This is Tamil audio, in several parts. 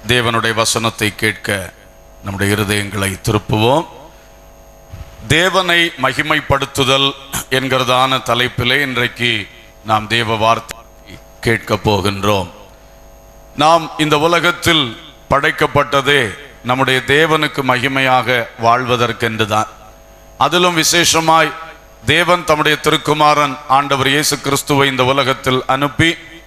தேவனுடைய வசனத்தை கேட்க நம்முடைய இருதயங்களை திருப்புவோம் தேவனை மகிமைப்படுத்துதல் என்கிறதான தலைப்பிலே இன்றைக்கு நாம் தேவ வார்த்தை கேட்க போகின்றோம் நாம் இந்த உலகத்தில் படைக்கப்பட்டதே நம்முடைய தேவனுக்கு மகிமையாக வாழ்வதற்கென்றுதான் அதிலும் விசேஷமாய் தேவன் தம்முடைய திருக்குமாரன் ஆண்டவர் இயேசு கிறிஸ்துவை இந்த உலகத்தில் அனுப்பி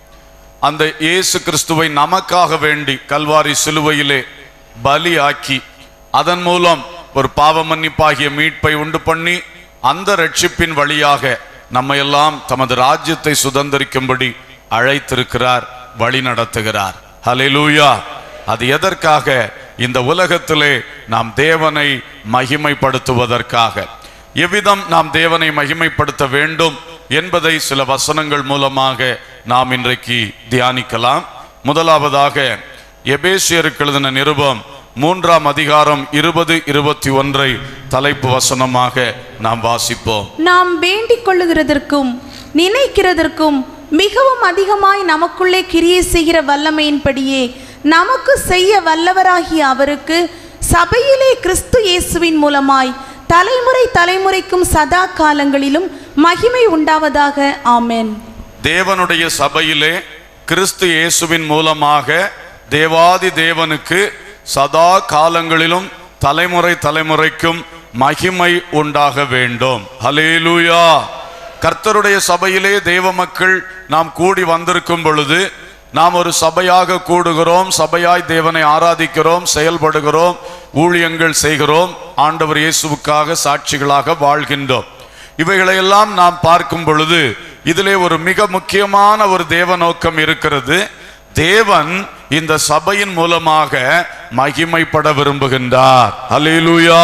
அந்த இயேசு கிறிஸ்துவை நமக்காக வேண்டி கல்வாரி சிலுவையிலே பலியாக்கி அதன் மூலம் ஒரு பாவ மன்னிப்பாகிய மீட்பை உண்டு பண்ணி அந்த ரட்சிப்பின் வழியாக நம்மையெல்லாம் தமது ராஜ்யத்தை சுதந்திரிக்கும்படி அழைத்திருக்கிறார் வழி நடத்துகிறார் ஹalleluya அது எதற்காக இந்த உலகத்திலே நாம் தேவனை மகிமைப்படுத்துவதற்காக எவ்விதம் நாம் தேவனை மகிமைப்படுத்த வேண்டும் என்பதை சில வசனங்கள் மூலமாக நாம் இன்றைக்கு தியானிக்கலாம் முதலாவதாக எபேசியருக்கு எழுதின நிருபம் மூன்றாம் அதிகாரம் இருபது இருபத்தி ஒன்றை தலைப்பு வசனமாக நாம் வாசிப்போம் நாம் வேண்டிக் கொள்ளுகிறதற்கும் நினைக்கிறதற்கும் மிகவும் அதிகமாய் நமக்குள்ளே கிரியை செய்கிற வல்லமையின்படியே நமக்கு செய்ய வல்லவராகிய அவருக்கு சபையிலே கிறிஸ்து இயேசுவின் மூலமாய் தலைமுறை தலைமுறைக்கும் சதா காலங்களிலும் மகிமை உண்டாவதாக ஆமென் தேவனுடைய சபையிலே கிறிஸ்து இயேசுவின் மூலமாக தேவாதி தேவனுக்கு சதா காலங்களிலும் தலைமுறை தலைமுறைக்கும் மகிமை உண்டாக வேண்டும் ஹலேலூயா கர்த்தருடைய சபையிலே தேவ மக்கள் நாம் கூடி வந்திருக்கும் பொழுது நாம் ஒரு சபையாக கூடுகிறோம் சபையாய் தேவனை ஆராதிக்கிறோம் செயல்படுகிறோம் ஊழியங்கள் செய்கிறோம் ஆண்டவர் இயேசுவுக்காக சாட்சிகளாக வாழ்கின்றோம் இவைகளையெல்லாம் நாம் பார்க்கும் பொழுது இதிலே ஒரு மிக முக்கியமான ஒரு தேவ நோக்கம் இருக்கிறது தேவன் இந்த சபையின் மூலமாக மகிமைப்பட விரும்புகின்றார் அல்லேலூயா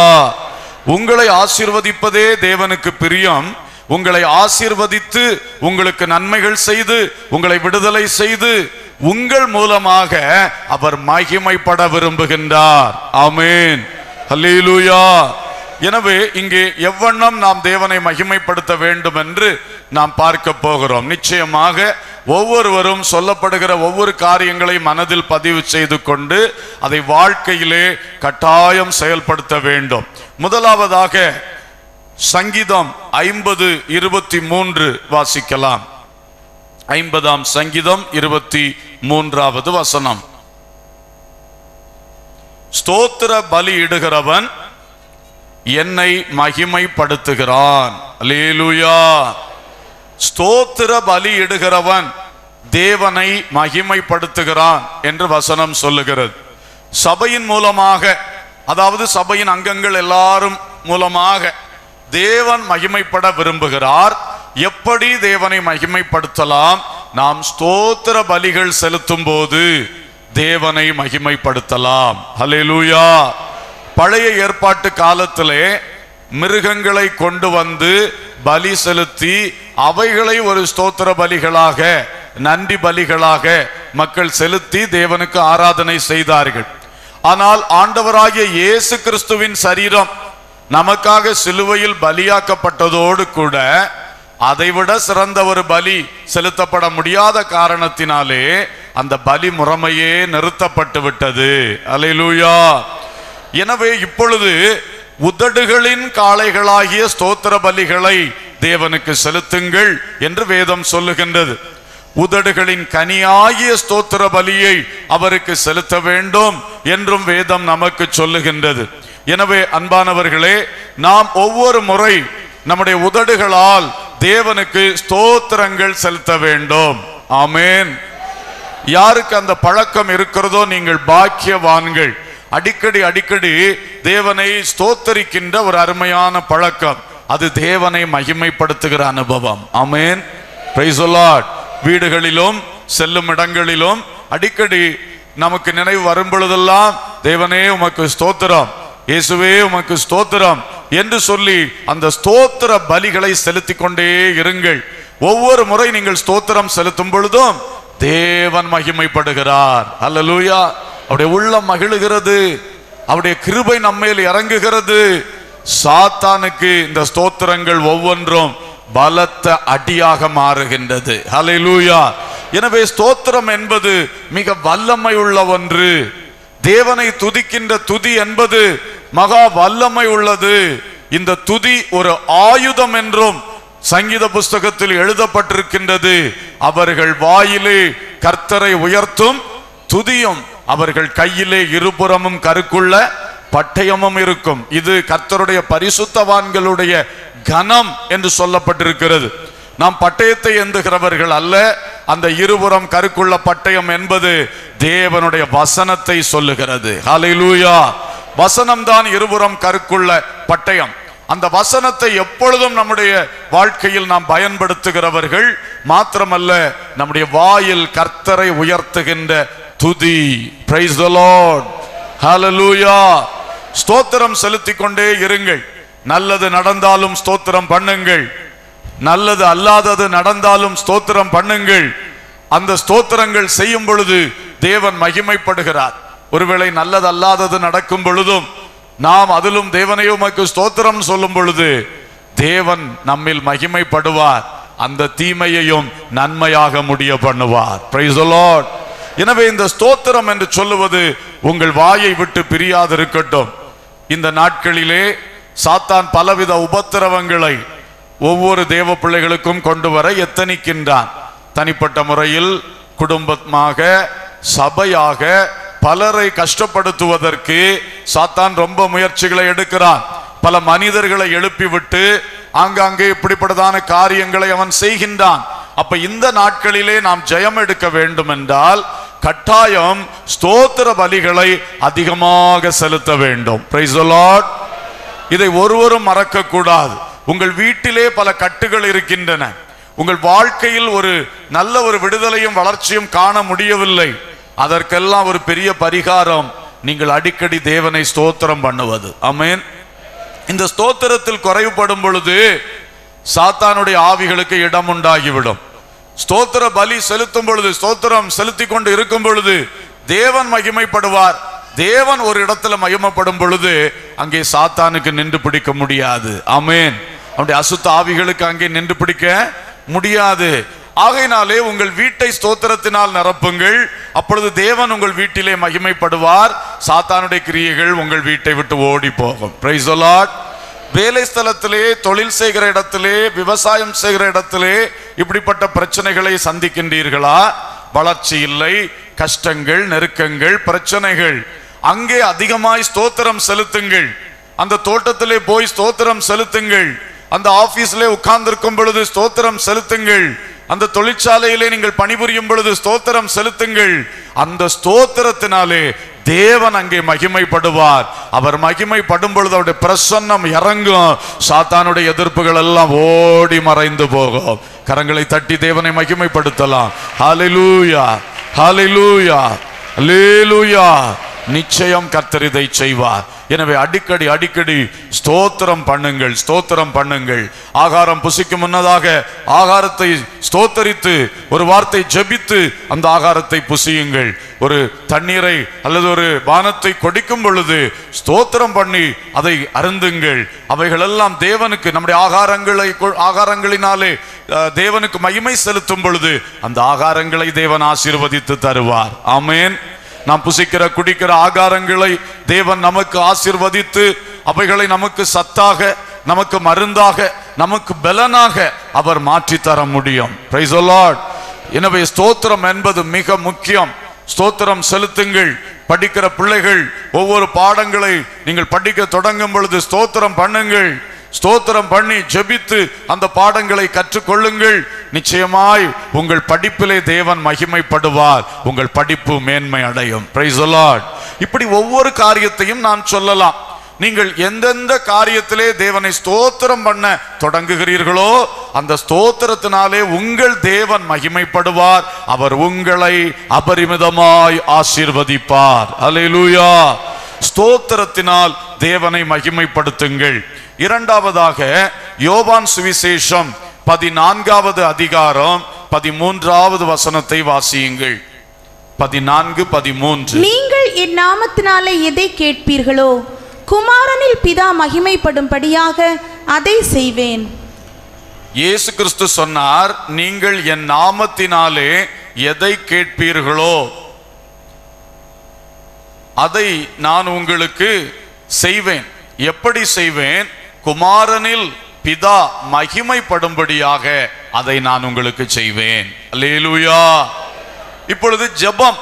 உங்களை ஆசீர்வதிப்பதே தேவனுக்கு பிரியம் உங்களை ஆசீர்வதித்து உங்களுக்கு நன்மைகள் செய்து உங்களை விடுதலை செய்து உங்கள் மூலமாக அவர் மகிமைப்பட விரும்புகின்றார் ஆமென் அல்லேலூயா எனவே இங்கே எவ்வண்ணம் நாம் தேவனை மகிமைப்படுத்த வேண்டும் என்று நாம் பார்க்க போகிறோம் நிச்சயமாக ஒவ்வொருவரும் சொல்லப்படுகிற ஒவ்வொரு காரியங்களை மனதில் பதிவு செய்து கொண்டு அதை வாழ்க்கையிலே கட்டாயம் செயல்படுத்த வேண்டும் முதலாவதாக சங்கீதம் ஐம்பது இருபத்தி மூன்று வாசிக்கலாம் ஐம்பதாம் சங்கீதம் இருபத்தி மூன்றாவது வசனம் ஸ்தோத்திர பலி இடுகிறவன் என்னை மகிமைப்படுத்துகிறான் அல்லேலூயா ஸ்தோத்திர பலி இடுகிறவன் தேவனை மகிமைப்படுத்துகிறான் என்று வசனம் சொல்லுகிறது சபையின் மூலமாக அதாவது சபையின் அங்கங்கள் எல்லாரும் மூலமாக தேவன் மகிமைப்பட விரும்புகிறார் எப்படி தேவனை மகிமைப்படுத்தலாம் நாம் ஸ்தோத்திர பலிகள் செலுத்தும் போது தேவனை மகிமைப்படுத்தலாம் ஹalleluya பழைய ஏற்பாட்டு காலத்திலே மிருகங்களை கொண்டு வந்து பலி செலுத்தி அவைகளை ஒரு ஸ்தோத்திர பலிகளாக நன்றி பலிகளாக மக்கள் செலுத்தி தேவனுக்கு ஆராதனை செய்தார்கள் ஆனால் ஆண்டவராகிய இயேசு கிறிஸ்துவின் சரீரம் நமக்காக சிலுவையில் பலியாக்கப்பட்டதோடு கூட அதைவிட சிறந்த ஒரு பலி செலுத்தப்பட முடியாத காரணத்தினாலே அந்த பலி முறைமையே நிறுத்தப்பட்டு விட்டது அலையிலூயா எனவே இப்பொழுது உதடுகளின் காளைகளாகிய ஸ்தோத்திர பலிகளை தேவனுக்கு செலுத்துங்கள் என்று வேதம் சொல்லுகின்றது உதடுகளின் கனியாகிய ஸ்தோத்திர பலியை அவருக்கு செலுத்த வேண்டும் என்றும் வேதம் நமக்கு சொல்லுகின்றது எனவே அன்பானவர்களே நாம் ஒவ்வொரு முறை நம்முடைய உதடுகளால் தேவனுக்கு ஸ்தோத்திரங்கள் செலுத்த வேண்டும் ஆமேன் யாருக்கு அந்த பழக்கம் இருக்கிறதோ நீங்கள் பாக்கியவான்கள் அடிக்கடி அடிக்கடி தேவனை ஸ்தோத்தரிக்கின்ற ஒரு அருமையான பழக்கம் அது தேவனை மகிமைப்படுத்துகிற அனுபவம் ஆமேன் Praise the Lord. வீடுகளிலும் செல்லும் இடங்களிலும் அடிக்கடி நமக்கு நினைவு வரும் பொழுதெல்லாம் தேவனே உமக்கு ஸ்தோத்திரம் இயேசுவே உமக்கு ஸ்தோத்திரம் என்று சொல்லி அந்த ஸ்தோத்திர பலிகளை செலுத்திக் கொண்டே இருங்கள் ஒவ்வொரு முறை நீங்கள் ஸ்தோத்திரம் செலுத்தும் பொழுதும் தேவன் மகிமைப்படுகிறார் அல்லேலூயா அவருடைய உள்ளம் மகிழுகிறது அவருடைய கிருபை நம்மேல் இறங்குகிறது சாத்தானுக்கு இந்த ஸ்தோத்திரங்கள் ஒவ்வொன்றும் பலத்த அடியாக மாறுகின்றது ஹalleluya எனவே ஸ்தோத்திரம் என்பது மிக வல்லமை உள்ள ஒன்று தேவனை துதிக்கின்ற துதி என்பது மகா வல்லமை உள்ளது இந்த துதி ஒரு ஆயுதம் என்றும் சங்கீத புஸ்தகத்தில் எழுதப்பட்டிருக்கின்றது அவர்கள் வாயிலே கர்த்தரை உயர்த்தும் துதியும் அவர்கள் கையிலே இருபுறமும் கருக்குள்ள பட்டயமும் இருக்கும் இது கர்த்தருடைய பரிசுத்தவான்களுடைய கனம் என்று சொல்லப்பட்டிருக்கிறது நாம் பட்டயத்தை எந்துகிறவர்கள் அல்ல அந்த இருபுறம் கருக்குள்ள பட்டயம் என்பது தேவனுடைய வசனத்தை சொல்லுகிறது ஹalleluya வசனம் தான் இருபுறம் கருக்குள்ள பட்டயம் அந்த வசனத்தை எப்பொழுதும் நம்முடைய வாழ்க்கையில் நாம் பயன்படுத்துகிறவர்கள் மாத்திரமல்ல நம்முடைய வாயில் கர்த்தரை உயர்த்துகின்ற துதி பிரைஸ் த லார்ட் ஹalleluya ஸ்தோத்திரம் செலுத்திக் கொண்டே இருங்கள் நல்லது நடந்தாலும் ஸ்தோத்திரம் பண்ணுங்கள் நல்லது அல்லாதது நடந்தாலும் ஸ்தோத்திரம் பண்ணுங்கள் அந்த ஸ்தோத்திரங்கள் செய்யும் பொழுது தேவன் மகிமைப்படுகிறார் ஒருவேளை நல்லது அல்லாதது நடக்கும் பொழுதும் நாம் அதிலும் தேவனை உமக்கு ஸ்தோத்திரம் சொல்லும் பொழுது தேவன் நம்மில் மகிமைப்படுவார் அந்த தீமையையும் நன்மையாக முடிய பண்ணுவார் Praise the Lord. எனவே இந்த ஸ்தோத்திரம் என்று சொல்லுவது உங்கள் வாயை விட்டு பிரியாதிருக்கட்டும் இந்த நாட்களிலே சாத்தான் பலவித உபத்திரவங்களை ஒவ்வொரு தேவ பிள்ளைகளுக்கும் கொண்டு வர எத்தனிக்கின்றான் தனிப்பட்ட முறையில் குடும்பமாக சபையாக பலரை கஷ்டப்படுத்துவதற்கு சாத்தான் ரொம்ப முயற்சிகளை எடுக்கிறான் பல மனிதர்களை எழுப்பிவிட்டு ஆங்காங்கே இப்படிப்பட்டதான காரியங்களை அவன் செய்கின்றான் அப்ப இந்த நாட்களிலே நாம் ஜெயம் எடுக்க வேண்டும் என்றால் கட்டாயம் ஸ்தோத்திர பலிகளை அதிகமாக செலுத்த வேண்டும் Praise the Lord. இதை ஒருவரும் மறக்க கூடாது உங்கள் வீட்டிலே பல கட்டுகள் இருக்கின்றன உங்கள் வாழ்க்கையில் ஒரு நல்ல ஒரு விடுதலையும் வளர்ச்சியும் காண முடியவில்லை அதற்கெல்லாம் ஒரு பெரிய பரிகாரம் நீங்கள் அடிக்கடி தேவனை ஸ்தோத்திரம் பண்ணுவது ஆமென் இந்த ஸ்தோத்திரத்தில் குறைவுபடும் பொழுது சாத்தானுடைய ஆவிகளுக்கு இடம் உண்டாகிவிடும் ஸ்தோத்திர பலி செலுத்தும் பொழுது ஸ்தோத்திரம் செலுத்தி கொண்டு இருக்கும் பொழுது தேவன் மகிமைப்படுவார் தேவன் ஒரு இடத்துல மகிமைப்படும் பொழுது அங்கே சாத்தானுக்கு நின்று பிடிக்க முடியாது ஆமென் அவனுடைய அசுத்த ஆவிகளுக்கு அங்கே நின்று பிடிக்க முடியாது ஆகையினாலே உங்கள் வீட்டை ஸ்தோத்திரத்தினால் நிரப்புங்கள் அப்பொழுது தேவன் உங்கள் வீட்டிலே மகிமைப்படுவார் சாத்தானுடைய கிரியைகள் உங்கள் வீட்டை விட்டு ஓடி போகும் பிரைஸ் வேலை ஸ்தலத்திலே தொழில் செய்கிற இடத்திலே விவசாயம் செய்கிற இடத்திலே இப்படிப்பட்ட பிரச்சனைகளை சந்திக்கின்றீர்களா வளர்ச்சி இல்லை கஷ்டங்கள் நெருக்கங்கள் பிரச்சனைகள் அங்கே அதிகமாய் ஸ்தோத்திரம் செலுத்துங்கள் அந்த தோட்டத்திலே போய் ஸ்தோத்திரம் செலுத்துங்கள் அந்த ஆபீஸ்ல உட்கார்ந்திருக்கும் பொழுது ஸ்தோத்திரம் செலுத்துங்கள் அந்த தொழிற்சாலையிலே நீங்கள் பணிபுரியும் பொழுது ஸ்தோத்திரம் செலுத்துங்கள் அந்த ஸ்தோத்திரத்தினாலே தேவன் அங்கே மகிமைப்படுவார் அவர் மகிமைப்படும் பொழுது அவருடைய பிரசன்னம் இறங்கும் சாத்தானுடைய எதிர்ப்புகள் எல்லாம் ஓடி மறைந்து போகும் கரங்களை தட்டி தேவனை மகிமைப்படுத்தலாம் ஹalleluya ஹalleluya ஹalleluya நிச்சயம் கர்த்தர் இதை செய்வார் எனவே அடிக்கடி அடிக்கடி ஸ்தோத்திரம் பண்ணுங்கள் ஸ்தோத்திரம் பண்ணுங்கள் ஆகாரம் புசிக்கும் முன்னதாக ஆகாரத்தை ஸ்தோத்தரித்து ஒரு வார்த்தை ஜெபித்து அந்த ஆகாரத்தை புசியுங்கள் ஒரு தண்ணீரை அல்லது ஒரு பானத்தை கொடிக்கும் பொழுது ஸ்தோத்திரம் பண்ணி அதை அருந்துங்கள் அவைகளெல்லாம் தேவனுக்கு நம்முடைய ஆகாரங்களை கொ- ஆகாரங்களினாலே அஹ், தேவனுக்கு மகிமை செலுத்தும் பொழுது அந்த ஆகாரங்களை தேவன் ஆசீர்வதித்து தருவார் ஆமென் நாம் புசிக்கிற குடிக்கிற ஆகாரங்களை தேவன் நமக்கு ஆசீர்வதித்து அவைகளை நமக்கு சத்தாக நமக்கு மருந்தாக நமக்கு பலனாக அவர் மாற்றி தர முடியும் Praise the Lord. எனவே ஸ்தோத்திரம் என்பது மிக முக்கியம் ஸ்தோத்திரம் செலுத்துங்கள் படிக்கிற பிள்ளைகள் ஒவ்வொரு பாடங்களை நீங்கள் படிக்க தொடங்கும் பொழுது ஸ்தோத்திரம் பண்ணுங்கள் ஸ்தோத்திரம் பண்ணி ஜெபித்து அந்த பாடங்களை கற்றுக்கொள்ளுங்கள் நிச்சயமாய் உங்கள் படிப்பிலே தேவன் மகிமைப்படுவார் உங்கள் படிப்பு மேன்மை அடையும் Praise the Lord. இப்படி ஒவ்வொரு காரியத்தையும் நான் சொல்லலாம் நீங்கள் எந்தெந்த காரியத்திலே தேவனை ஸ்தோத்திரம் பண்ண தொடங்குகிறீர்களோ அந்த ஸ்தோத்திரத்தினாலே உங்கள் தேவன் மகிமைப்படுவார் அவர் உங்களை அபரிமிதமாய் ஆசீர்வதிப்பார் அல்லேலூயா ஸ்தோத்திரத்தினால் தேவனை மகிமைப்படுத்துங்கள் இரண்டாவதாக யோவான் சுவிசேஷம் பதினான்காவது அதிகாரம் பதிமூன்றாவது வசனத்தை வாசியுங்கள் பதினான்கு பதிமூன்று நீங்கள் என் நாமத்தினாலே எதை கேட்பீர்களோ குமாரனில் பிதா மகிமைப்படும்படியாக அதை செய்வேன் இயேசு கிறிஸ்து சொன்னார் நீங்கள் என் நாமத்தினாலே எதை கேட்பீர்களோ அதை நான் உங்களுக்கு செய்வேன் எப்படி செய்வேன் குமாரனில் பிதா மகிமைப்படும்படியாக அதை நான் உங்களுக்கு செய்வேன் அல்லேலூயா இப்பொழுது ஜெபம்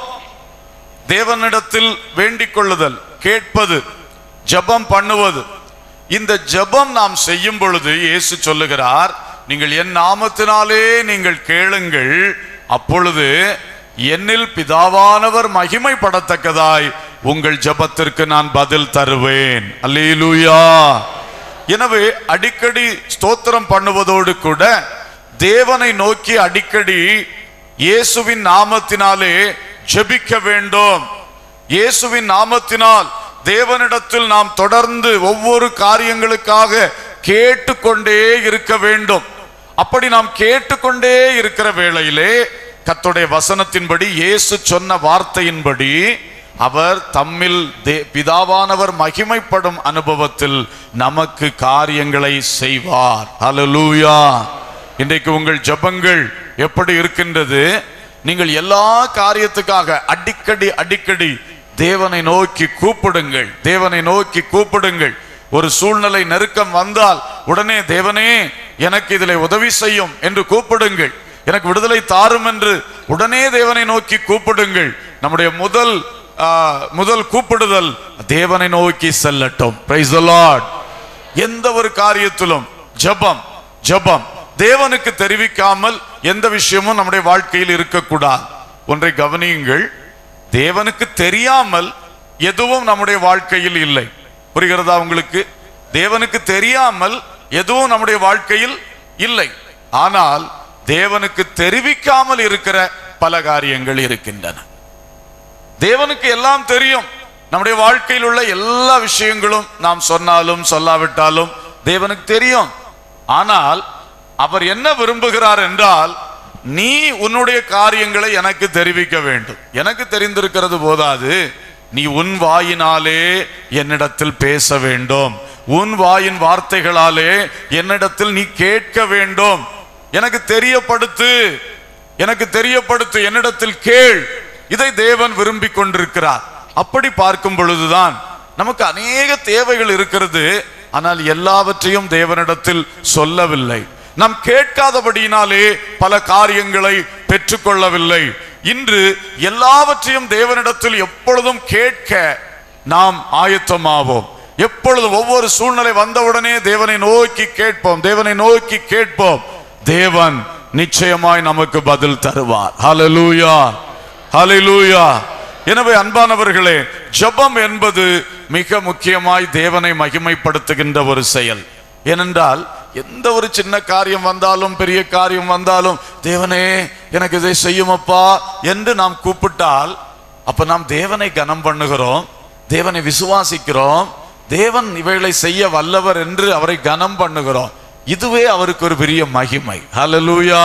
தேவனிடத்தில் வேண்டிக் கொள்ளுதல் கேட்பது ஜெபம் பண்ணுவது இந்த ஜெபம் நாம் செய்யும் பொழுது இயேசு சொல்லுகிறார் நீங்கள் என் நாமத்தினாலே நீங்கள் கேளுங்கள் அப்பொழுது என்னில் பிதாவானவர் மகிமைப்படத்தக்கதாய் உங்கள் ஜெபத்திற்கு நான் பதில் தருவேன் அல்லேலூயா எனவே அடிக்கடி ஸ்தோத்திரம் பண்ணுவதோடு கூட தேவனை நோக்கி அடிக்கடி இயேசுவின் நாமத்தினாலே ஜெபிக்க வேண்டும் இயேசுவின் நாமத்தினால் தேவனிடத்தில் நாம் தொடர்ந்து ஒவ்வொரு காரியங்களுக்காக கேட்டுக்கொண்டே இருக்க வேண்டும் அப்படி நாம் கேட்டுக்கொண்டே இருக்கிற வேளையிலே கர்த்தருடைய வசனத்தின்படி இயேசு சொன்ன வார்த்தையின்படி அவர் தம்மில் தே- பிதாவானவர் மகிமைப்படும் அனுபவத்தில் நமக்கு காரியங்களை செய்வார் ஹalleluya இன்றைக்கு உங்கள் ஜெபங்கள் எப்படி இருக்கின்றது நீங்கள் எல்லா காரியத்துக்காக அடிக்கடி அடிக்கடி தேவனை நோக்கி கூப்பிடுங்கள் தேவனை நோக்கி கூப்பிடுங்கள் ஒரு சூழ்நிலை நெருக்கம் வந்தால் உடனே தேவனே எனக்கு இதிலே உதவி செய்யும் என்று கூப்பிடுங்கள் எனக்கு விடுதலை தாரும் என்று உடனே தேவனை நோக்கி கூப்பிடுங்கள் நம்முடைய முதல் ஆ, முதல் கூப்பிடுதல் தேவனை நோக்கி செல்லட்டும் பிரைஸ் லார்ட் எந்த ஒரு காரியத்திலும் ஜெபம் ஜெபம் தேவனுக்கு தெரிவிக்காமல் எந்த விஷயமும் நம்முடைய வாழ்க்கையில் இருக்கக்கூடாது ஒன்றை கவனியுங்கள் தேவனுக்கு தெரியாமல் எதுவும் நம்முடைய வாழ்க்கையில் இல்லை புரிகிறதா உங்களுக்கு தேவனுக்கு தெரியாமல் எதுவும் நம்முடைய வாழ்க்கையில் இல்லை ஆனால் தேவனுக்கு தெரிவிக்காமல் இருக்கிற பல காரியங்கள் இருக்கின்றன தேவனுக்கு எல்லாம் தெரியும் நம்முடைய வாழ்க்கையில் உள்ள எல்லா விஷயங்களும் நாம் சொன்னாலும் சொல்லாவிட்டாலும் தேவனுக்கு தெரியும் ஆனால் அவர் என்ன விரும்புகிறார் என்றால் நீ உன்னுடைய காரியங்களை எனக்கு தெரிவிக்க வேண்டும் எனக்கு தெரிந்திருக்கிறது போதாது நீ உன் வாயினாலே என்னிடத்தில் பேச வேண்டும் உன் வாயின் வார்த்தைகளாலே என்னிடத்தில் நீ கேட்க வேண்டும் எனக்கு தெரியப்படுத்து எனக்கு தெரியப்படுத்து என்னிடத்தில் கேள் இதை தேவன் விரும்பி கொண்டிருக்கிறார் அப்படி பார்க்கும் பொழுதுதான் நமக்கு அநேக தேவைகள் இருக்கிறது ஆனால் எல்லாவற்றையும் தேவனிடத்தில் சொல்லவில்லை நாம் கேட்காதபடியினாலே பல காரியங்களை பெற்றுக்கொள்ளவில்லை இன்று எல்லாவற்றையும் தேவனிடத்தில் எப்பொழுதும் கேட்க நாம் ஆயத்தமாவோம் எப்பொழுதும் ஒவ்வொரு சூழ்நிலை வந்தவுடனே தேவனை நோக்கி கேட்போம் தேவனை நோக்கி கேட்போம் தேவன் நிச்சயமாய் நமக்கு பதில் தருவார் ஹalleluya ஹalleluya எனவே அன்பானவர்களே ஜெபம் என்பது மிக முக்கியமாய் தேவனை மகிமைப்படுத்துகின்ற ஒரு செயல் ஏனென்றால் எந்த ஒரு சின்ன காரியம் வந்தாலும் பெரிய காரியம் வந்தாலும் தேவனே எனக்கு இதை செய்யுமப்பா என்று நாம் கூப்பிட்டால் அப்ப நாம் தேவனை கனம் பண்ணுகிறோம் தேவனை விசுவாசிக்கிறோம் தேவன் இவைகளை செய்ய வல்லவர் என்று அவரை கனம் பண்ணுகிறோம் இதுவே அவருக்கு ஒரு பெரிய மகிமை ஹalleluya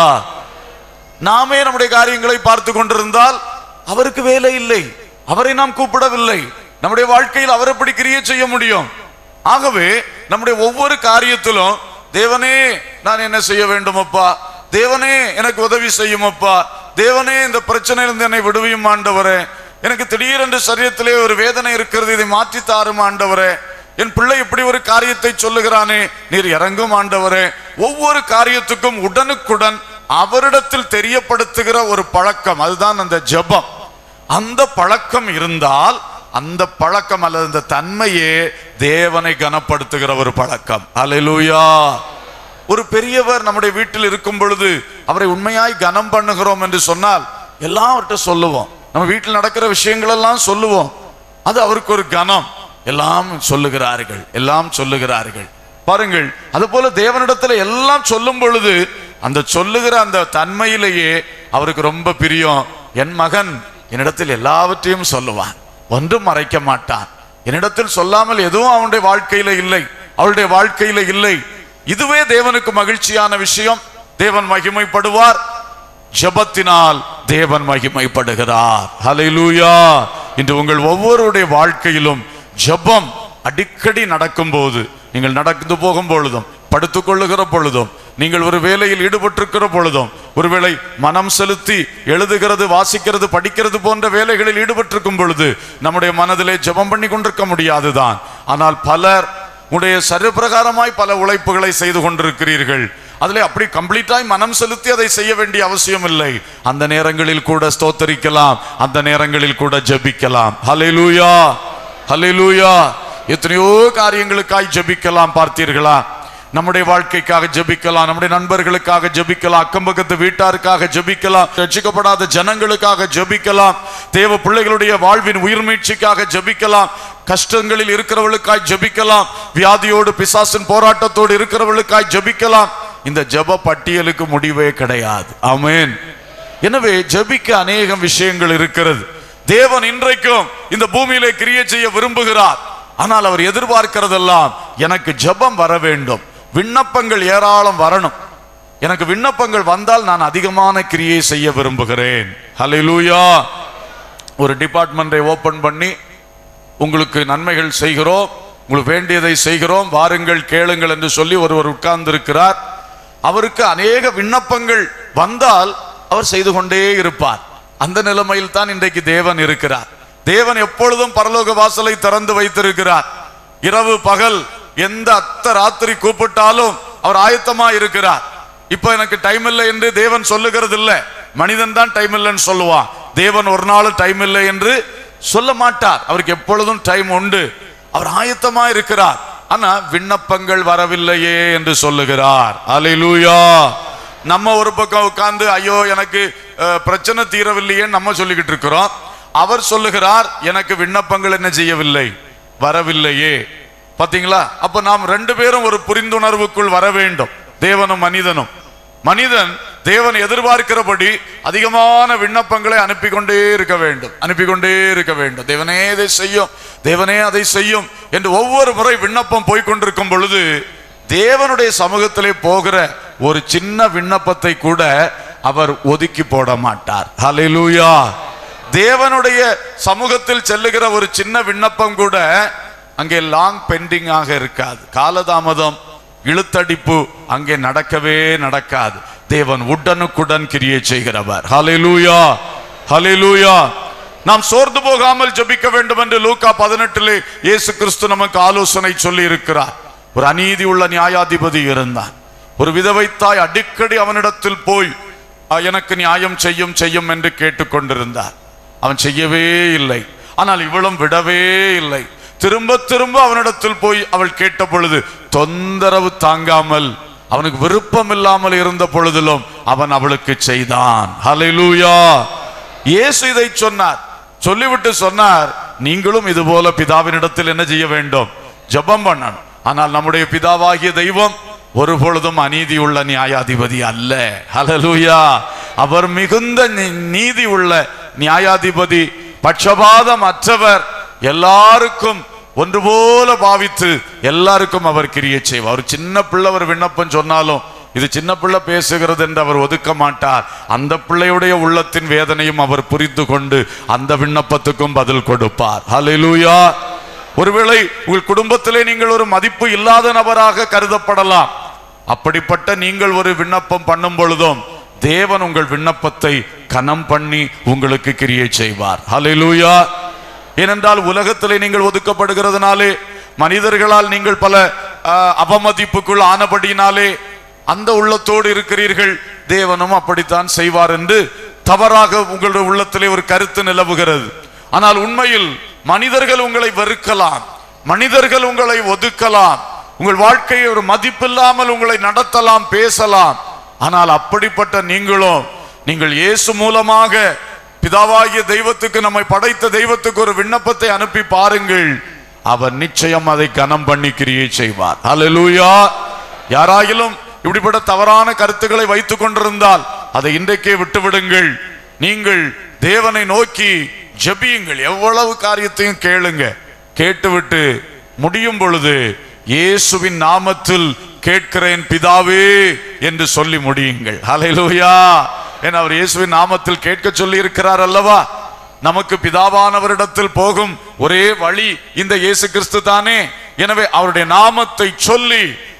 நாமே நம்முடைய காரியங்களை பார்த்து கொண்டிருந்தால் அவருக்கு வேலை இல்லை அவரை நாம் கூப்பிடவில்லை நம்முடைய வாழ்க்கையில் அவர் எப்படி கிரியை செய்ய முடியும் ஆகவே நம்முடைய ஒவ்வொரு காரியத்திலும் தேவனே நான் என்ன செய்ய வேண்டும் அப்பா தேவனே எனக்கு உதவி செய்யும் அப்பா தேவனே இந்த பிரச்சனையிலிருந்து என்னை விடுவியும் ஆண்டவரே எனக்கு திடீரென்று சரீரத்திலே ஒரு வேதனை இருக்கிறது இதை மாற்றி தாரும் ஆண்டவரே என் பிள்ளை இப்படி ஒரு காரியத்தை சொல்லுகிறானே நீர் இறங்கும் ஆண்டவரே ஒவ்வொரு காரியத்துக்கும் உடனுக்குடன் அவரிடத்தில் தெரியப்படுத்துகிற ஒரு பழக்கம் அதுதான் அந்த ஜெபம் அந்த பழக்கம் இருந்தால் அந்த பழக்கம் அல்லது அந்த தன்மையே தேவனை கனப்படுத்துகிற ஒரு பழக்கம் அல்லேலூயா ஒரு பெரியவர் நம்முடைய வீட்டில் இருக்கும் பொழுது அவரை உண்மையாய் கனம் பண்ணுகிறோம் என்று சொன்னால் எல்லாவற்றை சொல்லுவோம் நம்ம வீட்டில் நடக்கிற விஷயங்கள் எல்லாம் சொல்லுவோம் அது அவருக்கு ஒரு கனம் எல்லாம் சொல்லுகிறார்கள் எல்லாம் சொல்லுகிறார்கள் பாருங்கள் அது போல தேவனிடத்துல எல்லாம் சொல்லும் பொழுது அந்த சொல்லுகிற அந்த தன்மையிலேயே அவருக்கு ரொம்ப பிரியம் என் மகன் என்னிடத்தில் எல்லாவற்றையும் சொல்லுவான் ஒன்றும் மறைக்க மாட்டான் என்னிடத்தில் சொல்லாமல் எதுவும் அவனுடைய வாழ்க்கையில இல்லை அவளுடைய வாழ்க்கையில இல்லை இதுவே தேவனுக்கு மகிழ்ச்சியான விஷயம் தேவன் மகிமைப்படுவார் ஜெபத்தினால் தேவன் மகிமைப்படுகிறார் ஹalleluya இன்று உங்கள் ஒவ்வொருடைய வாழ்க்கையிலும் ஜெபம் அடிக்கடி நடக்கும்போது நீங்கள் நடந்து போகும் பொழுதும் படுத்துக் கொள்ளுகிற பொழுதும் நீங்கள் ஒரு வேலையில் ஈடுபட்டிருக்கிற பொழுதும் ஒருவேளை மனம் செலுத்தி எழுதுகிறது வாசிக்கிறது படிக்கிறது போன்ற வேலைகளில் ஈடுபட்டிருக்கும் பொழுது நம்முடைய மனதிலே ஜெபம் பண்ணி கொண்டிருக்க முடியாதுதான் ஆனால் பலர் உடைய சரிபிரகாரமாய் பல உழைப்புகளை செய்து கொண்டிருக்கிறீர்கள் அதிலே அப்படி கம்ப்ளீட்டாய் மனம் செலுத்தி அதை செய்ய வேண்டிய அவசியம் இல்லை அந்த நேரங்களில் கூட ஸ்தோத்தரிக்கலாம் அந்த நேரங்களில் கூட ஜெபிக்கலாம் ஹalleluya ஹalleluya எத்தனையோ காரியங்களுக்காய் ஜெபிக்கலாம் பார்த்தீர்களா நம்முடைய வாழ்க்கைக்காக ஜெபிக்கலாம் நம்முடைய நண்பர்களுக்காக ஜெபிக்கலாம் அக்கம் பக்கத்து வீட்டாருக்காக ஜெபிக்கலாம் ரட்சிக்கப்படாத ஜனங்களுக்காக ஜெபிக்கலாம் தேவ பிள்ளைகளுடைய வாழ்வின் உயிர்மீட்சிக்காக ஜெபிக்கலாம் கஷ்டங்களில் இருக்கிறவர்களுக்காய் ஜெபிக்கலாம் வியாதியோடு பிசாசின் போராட்டத்தோடு இருக்கிறவர்களுக்காய் ஜெபிக்கலாம் இந்த ஜெப பட்டியலுக்கு முடிவே கிடையாது ஆமென் எனவே ஜெபிக்க அநேகம் விஷயங்கள் இருக்கிறது தேவன் இன்றைக்கும் இந்த பூமியிலே கிரியை செய்ய விரும்புகிறார் ஆனால் அவர் எதிர்பார்க்கிறதெல்லாம் எனக்கு ஜெபம் வர வேண்டும் விண்ணப்பங்கள் ஏராளம் வரணும் எனக்கு விண்ணப்பங்கள் வந்தால் நான் அதிகமான கிரியை செய்ய விரும்புகிறேன் ஹalleluya ஒரு டிபார்ட்மெண்ட்டை ஓபன் பண்ணி உங்களுக்கு நன்மைகள் செய்கிறோம் உங்களுக்கு வேண்டியதை செய்கிறோம் வாருங்கள் கேளுங்கள் என்று சொல்லி ஒருவர் உட்கார்ந்து இருக்கிறார் அவருக்கு அநேக விண்ணப்பங்கள் வந்தால் அவர் செய்து கொண்டே இருப்பார் அந்த நிலைமையில் தான் இன்றைக்கு தேவன் இருக்கிறார் தேவன் எப்பொழுதும் பரலோக வாசலை திறந்து வைத்திருக்கிறார் இரவு பகல் எந்த அத்த ராத்திரி கூப்பிட்டாலும் அவர் ஆயத்தமா இருக்கிறார் இப்ப எனக்கு டைம் இல்லை என்று தேவன் சொல்லுகிறது இல்ல மனிதன் தான் டைம் இல்லைன்னு சொல்லுவான் தேவன் ஒரு நாள் டைம் இல்லை என்று சொல்ல மாட்டார் அவருக்கு எப்பொழுதும் டைம் உண்டு அவர் ஆயத்தமா இருக்கிறார் ஆனா விண்ணப்பங்கள் வரவில்லையே என்று சொல்லுகிறார் அலையிலூயா நம்ம ஒரு பக்கம் உட்கார்ந்து ஐயோ எனக்கு அஹ், பிரச்சனை தீரவில்லையே நம்ம சொல்லிக்கிட்டு இருக்கிறோம் அவர் சொல்லுகிறார் எனக்கு விண்ணப்பங்கள் என்ன செய்யவில்லை வரவில்லையே பாத்தீங்களா அப்ப நாம் ரெண்டு பேரும் ஒரு புரிந்துணர்வுக்குள் வர வேண்டும் தேவனும் மனிதனும் மனிதன் தேவன் எதிர்பார்க்கிறபடி அதிகமான விண்ணப்பங்களை அனுப்பி கொண்டே இருக்க வேண்டும் அனுப்பி கொண்டே இருக்க வேண்டும் தேவனே இதை செய்யும் தேவனே அதை செய்யும் என்று ஒவ்வொரு முறை விண்ணப்பம் போய்க்கொண்டிருக்கும் பொழுது தேவனுடைய சமூகத்திலே போகிற ஒரு சின்ன விண்ணப்பத்தை கூட அவர் ஒதுக்கி போட மாட்டார் ஹalleluya தேவனுடைய சமூகத்தில் செல்லுகிற ஒரு சின்ன விண்ணப்பம் கூட அங்கே லாங் பெண்டிங் ஆக இருக்காது காலதாமதம் இழுத்தடிப்பு அங்கே நடக்கவே நடக்காது தேவன் உடனுக்குடன் கிரியை செய்கிறவர் ஹalleluya ஹalleluya நாம் சோர்ந்து போகாமல் ஜெபிக்க வேண்டும் என்று லூக்கா பதினெட்டிலே இயேசு கிறிஸ்து நமக்கு ஆலோசனை சொல்லி இருக்கிறார் ஒரு அநீதி உள்ள நியாயாதிபதி இருந்தான் ஒரு விதவை தாய் அடிக்கடி அவனிடத்தில் போய் "அஹ், எனக்கு நியாயம் செய்யும் செய்யும் என்று கேட்டுக்கொண்டிருந்தார் அவன் செய்யவே இல்லை ஆனால் இவளும் விடவே இல்லை திரும்ப திரும்ப அவனிடத்தில் போய் அவள் கேட்ட பொழுது தொந்தரவு தாங்காமல் அவனுக்கு விருப்பம் இல்லாமல் இருந்த பொழுதிலும் அவன் அவளுக்கு செய்தான் ஹalleluya இயேசு இதை சொன்னார் சொல்லிவிட்டு சொன்னார் நீங்களும் இது போல பிதாவினிடத்தில் என்ன செய்ய வேண்டும் ஜெபம் பண்ணணும் ஆனால் நம்முடைய பிதாவாகிய தெய்வம் ஒரு பொழுதும் அநீதி உள்ள நியாயாதிபதி அல்ல ஹalleluya அவர் மிகுந்த நீ- நீதி உள்ள நியாயாதிபதி பட்சபாதம் அற்றவர் எல்லாருக்கும் ஒன்று போல பாவித்து எல்லாருக்கும் அவர் கிரியை செய்வார் ஒரு சின்ன பிள்ளை ஒரு விண்ணப்பம் சொன்னாலும் இது சின்ன பிள்ளை பேசுகிறது என்று அவர் ஒதுக்க மாட்டார் அந்த பிள்ளையுடைய உள்ளத்தின் வேதனையும் அவர் புரிந்து கொண்டு அந்த விண்ணப்பத்துக்கும் பதில் கொடுப்பார் ஹalleluya ஒருவேளை உங்கள் குடும்பத்திலே நீங்கள் ஒரு மதிப்பு இல்லாத நபராக கருதப்படலாம் அப்படிப்பட்ட நீங்கள் ஒரு விண்ணப்பம் பண்ணும் பொழுதும் தேவன் உங்கள் விண்ணப்பத்தை கனம் பண்ணி உங்களுக்கு கிரியை செய்வார் ஹalleluya ஏனென்றால் உலகத்திலே நீங்கள் ஒதுக்கப்படுகிறதுனாலே மனிதர்களால் நீங்கள் பல ஆஹ், அவமதிப்புக்குள் ஆனபடினாலே அந்த உள்ளத்தோடு இருக்கிறீர்கள் தேவனும் அப்படித்தான் செய்வார் என்று தவறாக உங்களுடைய உள்ளத்திலே ஒரு கருத்து நிலவுகிறது ஆனால் உண்மையில் மனிதர்கள் உங்களை வெறுக்கலாம் மனிதர்கள் உங்களை ஒதுக்கலாம் உங்கள் வாழ்க்கையை ஒரு மதிப்பில்லாமல் உங்களை நடத்தலாம் பேசலாம் ஆனால் அப்படிப்பட்ட நீங்களும் நீங்கள் இயேசு மூலமாக பிதாவாகிய தெய்வத்துக்கு நம்மை படைத்த தெய்வத்துக்கு ஒரு விண்ணப்பத்தை அனுப்பி பாருங்கள் அவர் நிச்சயம் அதை கனம் பண்ணி கிரியை செய்வார் ஹalleluya யாராயிலும் இப்படிப்பட்ட தவறான கருத்துக்களை வைத்துக் கொண்டிருந்தால் அதை இன்றைக்கே விட்டுவிடுங்கள் நீங்கள் தேவனை நோக்கி ஜெபியுங்கள் எவ்வளவு காரியத்தையும் கேளுங்க கேட்டுவிட்டு முடியும் பொழுது இயேசுவின் நாமத்தில் கேட்கிறேன் பிதாவே என்று சொல்லி முடியுங்கள் ஹalleluya ஏன்னா அவர் இயேசுவின் நாமத்தில் கேட்க சொல்லி இருக்கிறார் அல்லவா நமக்கு பிதாவானவரிடத்தில் போகும் ஒரே வழி இந்த இயேசு கிறிஸ்து தானே எனவே அவருடைய நாமத்தை சொல்லி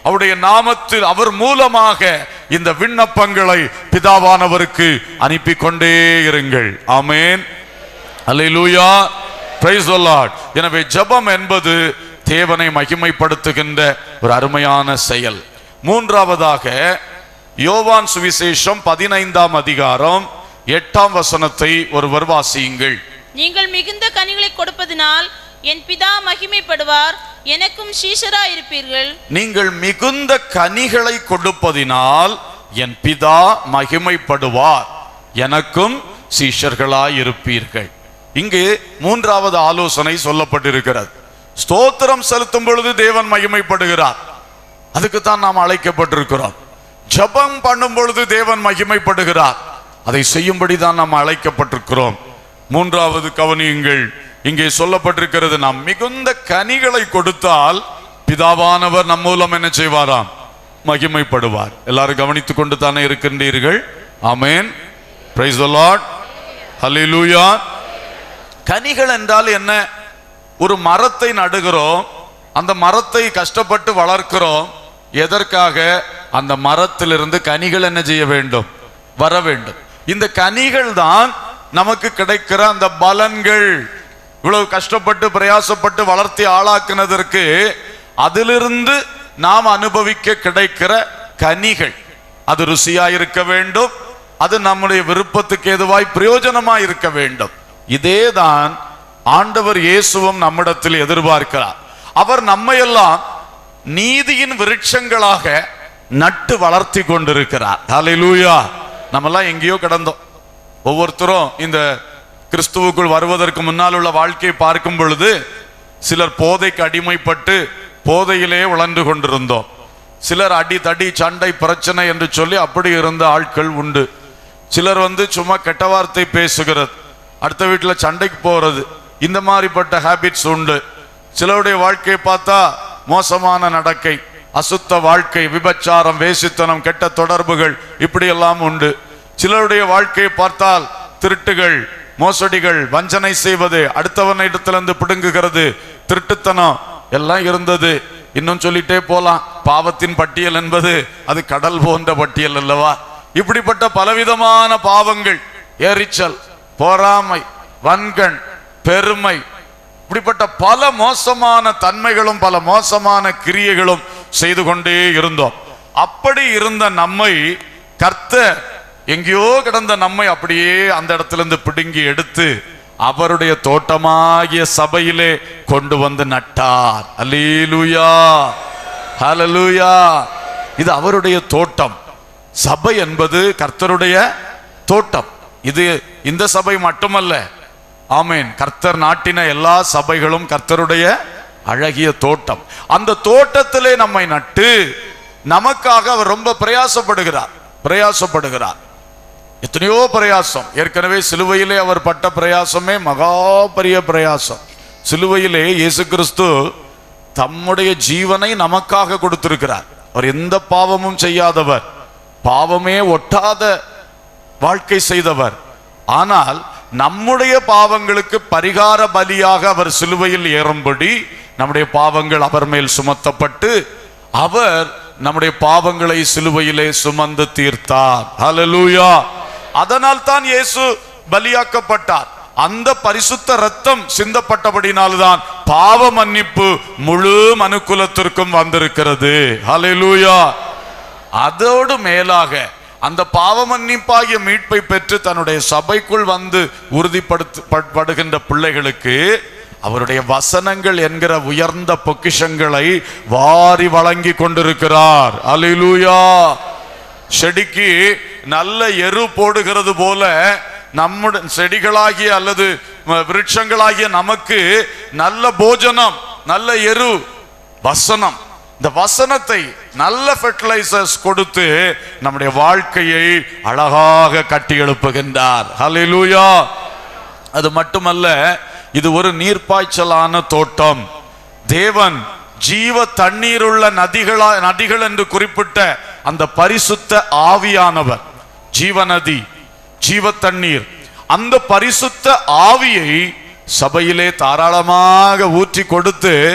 அவருடைய நாமத்தில் அவர் மூலமாக இந்த விண்ணப்பங்களை பிதாவானவருக்கு அனுப்பி கொண்டே இருங்கள் ஆமென் அல்லேலூயா பிரைஸ் லார்ட் எனவே ஜெபம் என்பது தேவனை மகிமைப்படுத்துகின்ற ஒரு அருமையான செயல் மூன்றாவதாக யோவான் சுவிசேஷம் பதினைந்தாம் அதிகாரம் எட்டாம் வசனத்தை ஒருவர் வாசியுங்கள் நீங்கள் மிகுந்த கனிகளை கொடுப்பதினால் என் பிதா மகிமைப்படுவார் எனக்கும் சீஷரா இருப்பீர்கள் நீங்கள் மிகுந்த கனிகளை கொடுப்பதினால் என் பிதா மகிமைப்படுவார் எனக்கும் சீஷர்களாய் இருப்பீர்கள் இங்கு மூன்றாவது ஆலோசனை சொல்லப்பட்டிருக்கிறது ஸ்தோத்திரம் செலுத்தும் பொழுது தேவன் மகிமைப்படுகிறார் அதுக்கு தான் நாம் அழைக்கப்பட்டிருக்கிறோம் ஜெபம் பண்ணும் பொழுது தேவன் மகிமைப்படுகிறார் அதை செய்யும்படி தான் நாம் அழைக்கப்பட்டிருக்கிறோம் மூன்றாவது கவனியுங்கள் இங்கே சொல்லப்பட்டிருக்கிறது நாம் மிகுந்த கனிகளை கொடுத்தால் பிதாவானவர் நம் மூலம் என்ன செய்வாராம் மகிமைப்படுவார் எல்லாரும் கவனித்துக் கொண்டு தானே இருக்கின்றீர்கள் ஆமென் பிரைஸ் தி லார்ட் ஹalleluya கனிகள் என்றால் என்ன ஒரு மரத்தை நடுகிறோம் அந்த மரத்தை கஷ்டப்பட்டு வளர்க்கிறோம் எதற்காக அந்த மரத்திலிருந்து கனிகள் என்ன செய்ய வேண்டும் வர வேண்டும் இந்த கனிகள் தான் நமக்கு கிடைக்கிற அந்த பலன்கள் இவ்வளவு கஷ்டப்பட்டு பிரயாசப்பட்டு வளர்த்தி ஆளாக்குனதற்கு அதிலிருந்து நாம் அனுபவிக்க கிடைக்கிற கனிகள் அது ருசியா இருக்க வேண்டும் அது நம்முடைய விருப்பத்துக்கு எதுவாய் பிரயோஜனமாய் இருக்க வேண்டும் இதேதான் ஆண்டவர் இயேசுவும் நம்மிடத்தில் எதிர்பார்க்கிறார் அவர் நம்மையெல்லாம் நீதியின் விருட்சங்களாக நட்டு வளர்த்தி கொண்டிருக்கிறார் ஹalleluya நம்மெல்லாம் எங்கேயோ கிடந்தோம் ஒவ்வொருத்தரும் இந்த கிறிஸ்துவுக்குள் வருவதற்கு முன்னால் உள்ள வாழ்க்கையை பார்க்கும் பொழுது சிலர் போதைக்கு அடிமைப்பட்டு போதையிலே உழன்று கொண்டிருந்தோம் சிலர் அடி தடி சண்டை பிரச்சனை என்று சொல்லி அப்படி இருந்த ஆட்கள் உண்டு சிலர் வந்து சும்மா கெட்ட வார்த்தை பேசுகிறது அடுத்த வீட்டில் சண்டைக்கு போறது இந்த மாதிரிப்பட்ட ஹேபிட்ஸ் உண்டு சிலருடைய வாழ்க்கையை பார்த்தா மோசமான நடக்கை அசுத்த வாழ்க்கை விபச்சாரம் வேசித்தனம் கெட்ட தொடர்புகள் இப்படி எல்லாம் உண்டு சிலருடைய வாழ்க்கையை பார்த்தால் திருட்டுகள் மோசடிகள் வஞ்சனை செய்வது அடுத்தவனிடத்திலிருந்து பிடுங்குகிறது திருட்டுத்தனம் எல்லாம் இருந்தது இன்னும் சொல்லிட்டே போலாம் பாவத்தின் பட்டியல் என்பது அது கடல் போன்ற பட்டியல் அல்லவா இப்படிப்பட்ட பலவிதமான பாவங்கள் எரிச்சல் பொறாமை வன்கண் பெருமை இப்படிப்பட்ட பல மோசமான தன்மைகளும் பல மோசமான கிரியைகளும் செய்து கொண்டே இருந்தோம் அப்படி இருந்த நம்மை கர்த்தர் எங்கேயோ கிடந்த நம்மை அப்படியே அந்த இடத்திலிருந்து பிடுங்கி எடுத்து அவருடைய தோட்டமாகிய சபையிலே கொண்டு வந்து நட்டார் அல்லேலூயா ஹalleluya இது அவருடைய தோட்டம் சபை என்பது கர்த்தருடைய தோட்டம் இது இந்த சபை மட்டுமல்ல ஆமென் கர்த்தர் நாட்டின எல்லா சபைகளும் கர்த்தருடைய அழகிய தோட்டம் அந்த தோட்டத்திலே நம்மை நட்டு நமக்காக அவர் ரொம்ப பிரயாசப்படுகிறார் பிரயாசப்படுகிறார் எத்தனையோ பிரயாசம் ஏற்கனவே சிலுவையிலே அவர் பட்ட பிரயாசமே மகா பெரிய பிரயாசம் சிலுவையிலே இயேசு கிறிஸ்து தம்முடைய ஜீவனை நமக்காக கொடுத்திருக்கிறார் அவர் எந்த பாவமும் செய்யாதவர் பாவமே ஒட்டாத வாழ்க்கை செய்தவர் ஆனால் நம்முடைய பாவங்களுக்கு பரிகார பலியாக அவர் சிலுவையில் ஏறும்படி நம்முடைய பாவங்கள் அவர் மேல் சுமத்தப்பட்டு அவர் நம்முடைய பாவங்களை சிலுவையிலே சுமந்து தீர்த்தார் ஹalleluya அதனால் தான் இயேசு பலியாக்கப்பட்டார் அந்த பரிசுத்த ரத்தம் சிந்தப்பட்டபடினால்தான் பாவ மன்னிப்பு முழு மனுக்குலத்திற்கும் வந்திருக்கிறது ஹalleluya அதோடு மேலாக அந்த பாவ மன்னிப்பாகிய மீட்பை பெற்று தன்னுடைய சபைக்குள் வந்து உறுதிப்படுத்தப்படுகின்ற பிள்ளைகளுக்கு அவருடைய வசனங்கள் என்கிற உயர்ந்த பொக்கிஷங்களை வாரி வழங்கி கொண்டிருக்கிறார் அல்லேலூயா செடிக்கு நல்ல எரு போடுகிறது போல நம்முடைய செடிகளாகிய அல்லது அஹ், விருட்சங்களாகிய நமக்கு நல்ல போஜனம் நல்ல எரு வசனம் இந்த வசனத்தை நல்ல ஃபெர்டிலைசர்ஸ் கொடுத்து நம்முடைய வாழ்க்கையை அழகாக கட்டி எழுப்புகின்றார் ஹalleluya அது மட்டுமல்ல இது ஒரு நீர்ப்பாய்ச்சலான தோட்டம் தேவன் ஜீவ தண்ணீருள்ள நதிகளா நதிகள் என்று குறிப்பிட்ட அந்த பரிசுத்த ஆவியானவர் ஜீவநதி ஜீவ தண்ணீர் அந்த பரிசுத்த ஆவியை சபையிலே தாராளமாக ஊற்றி கொடுத்து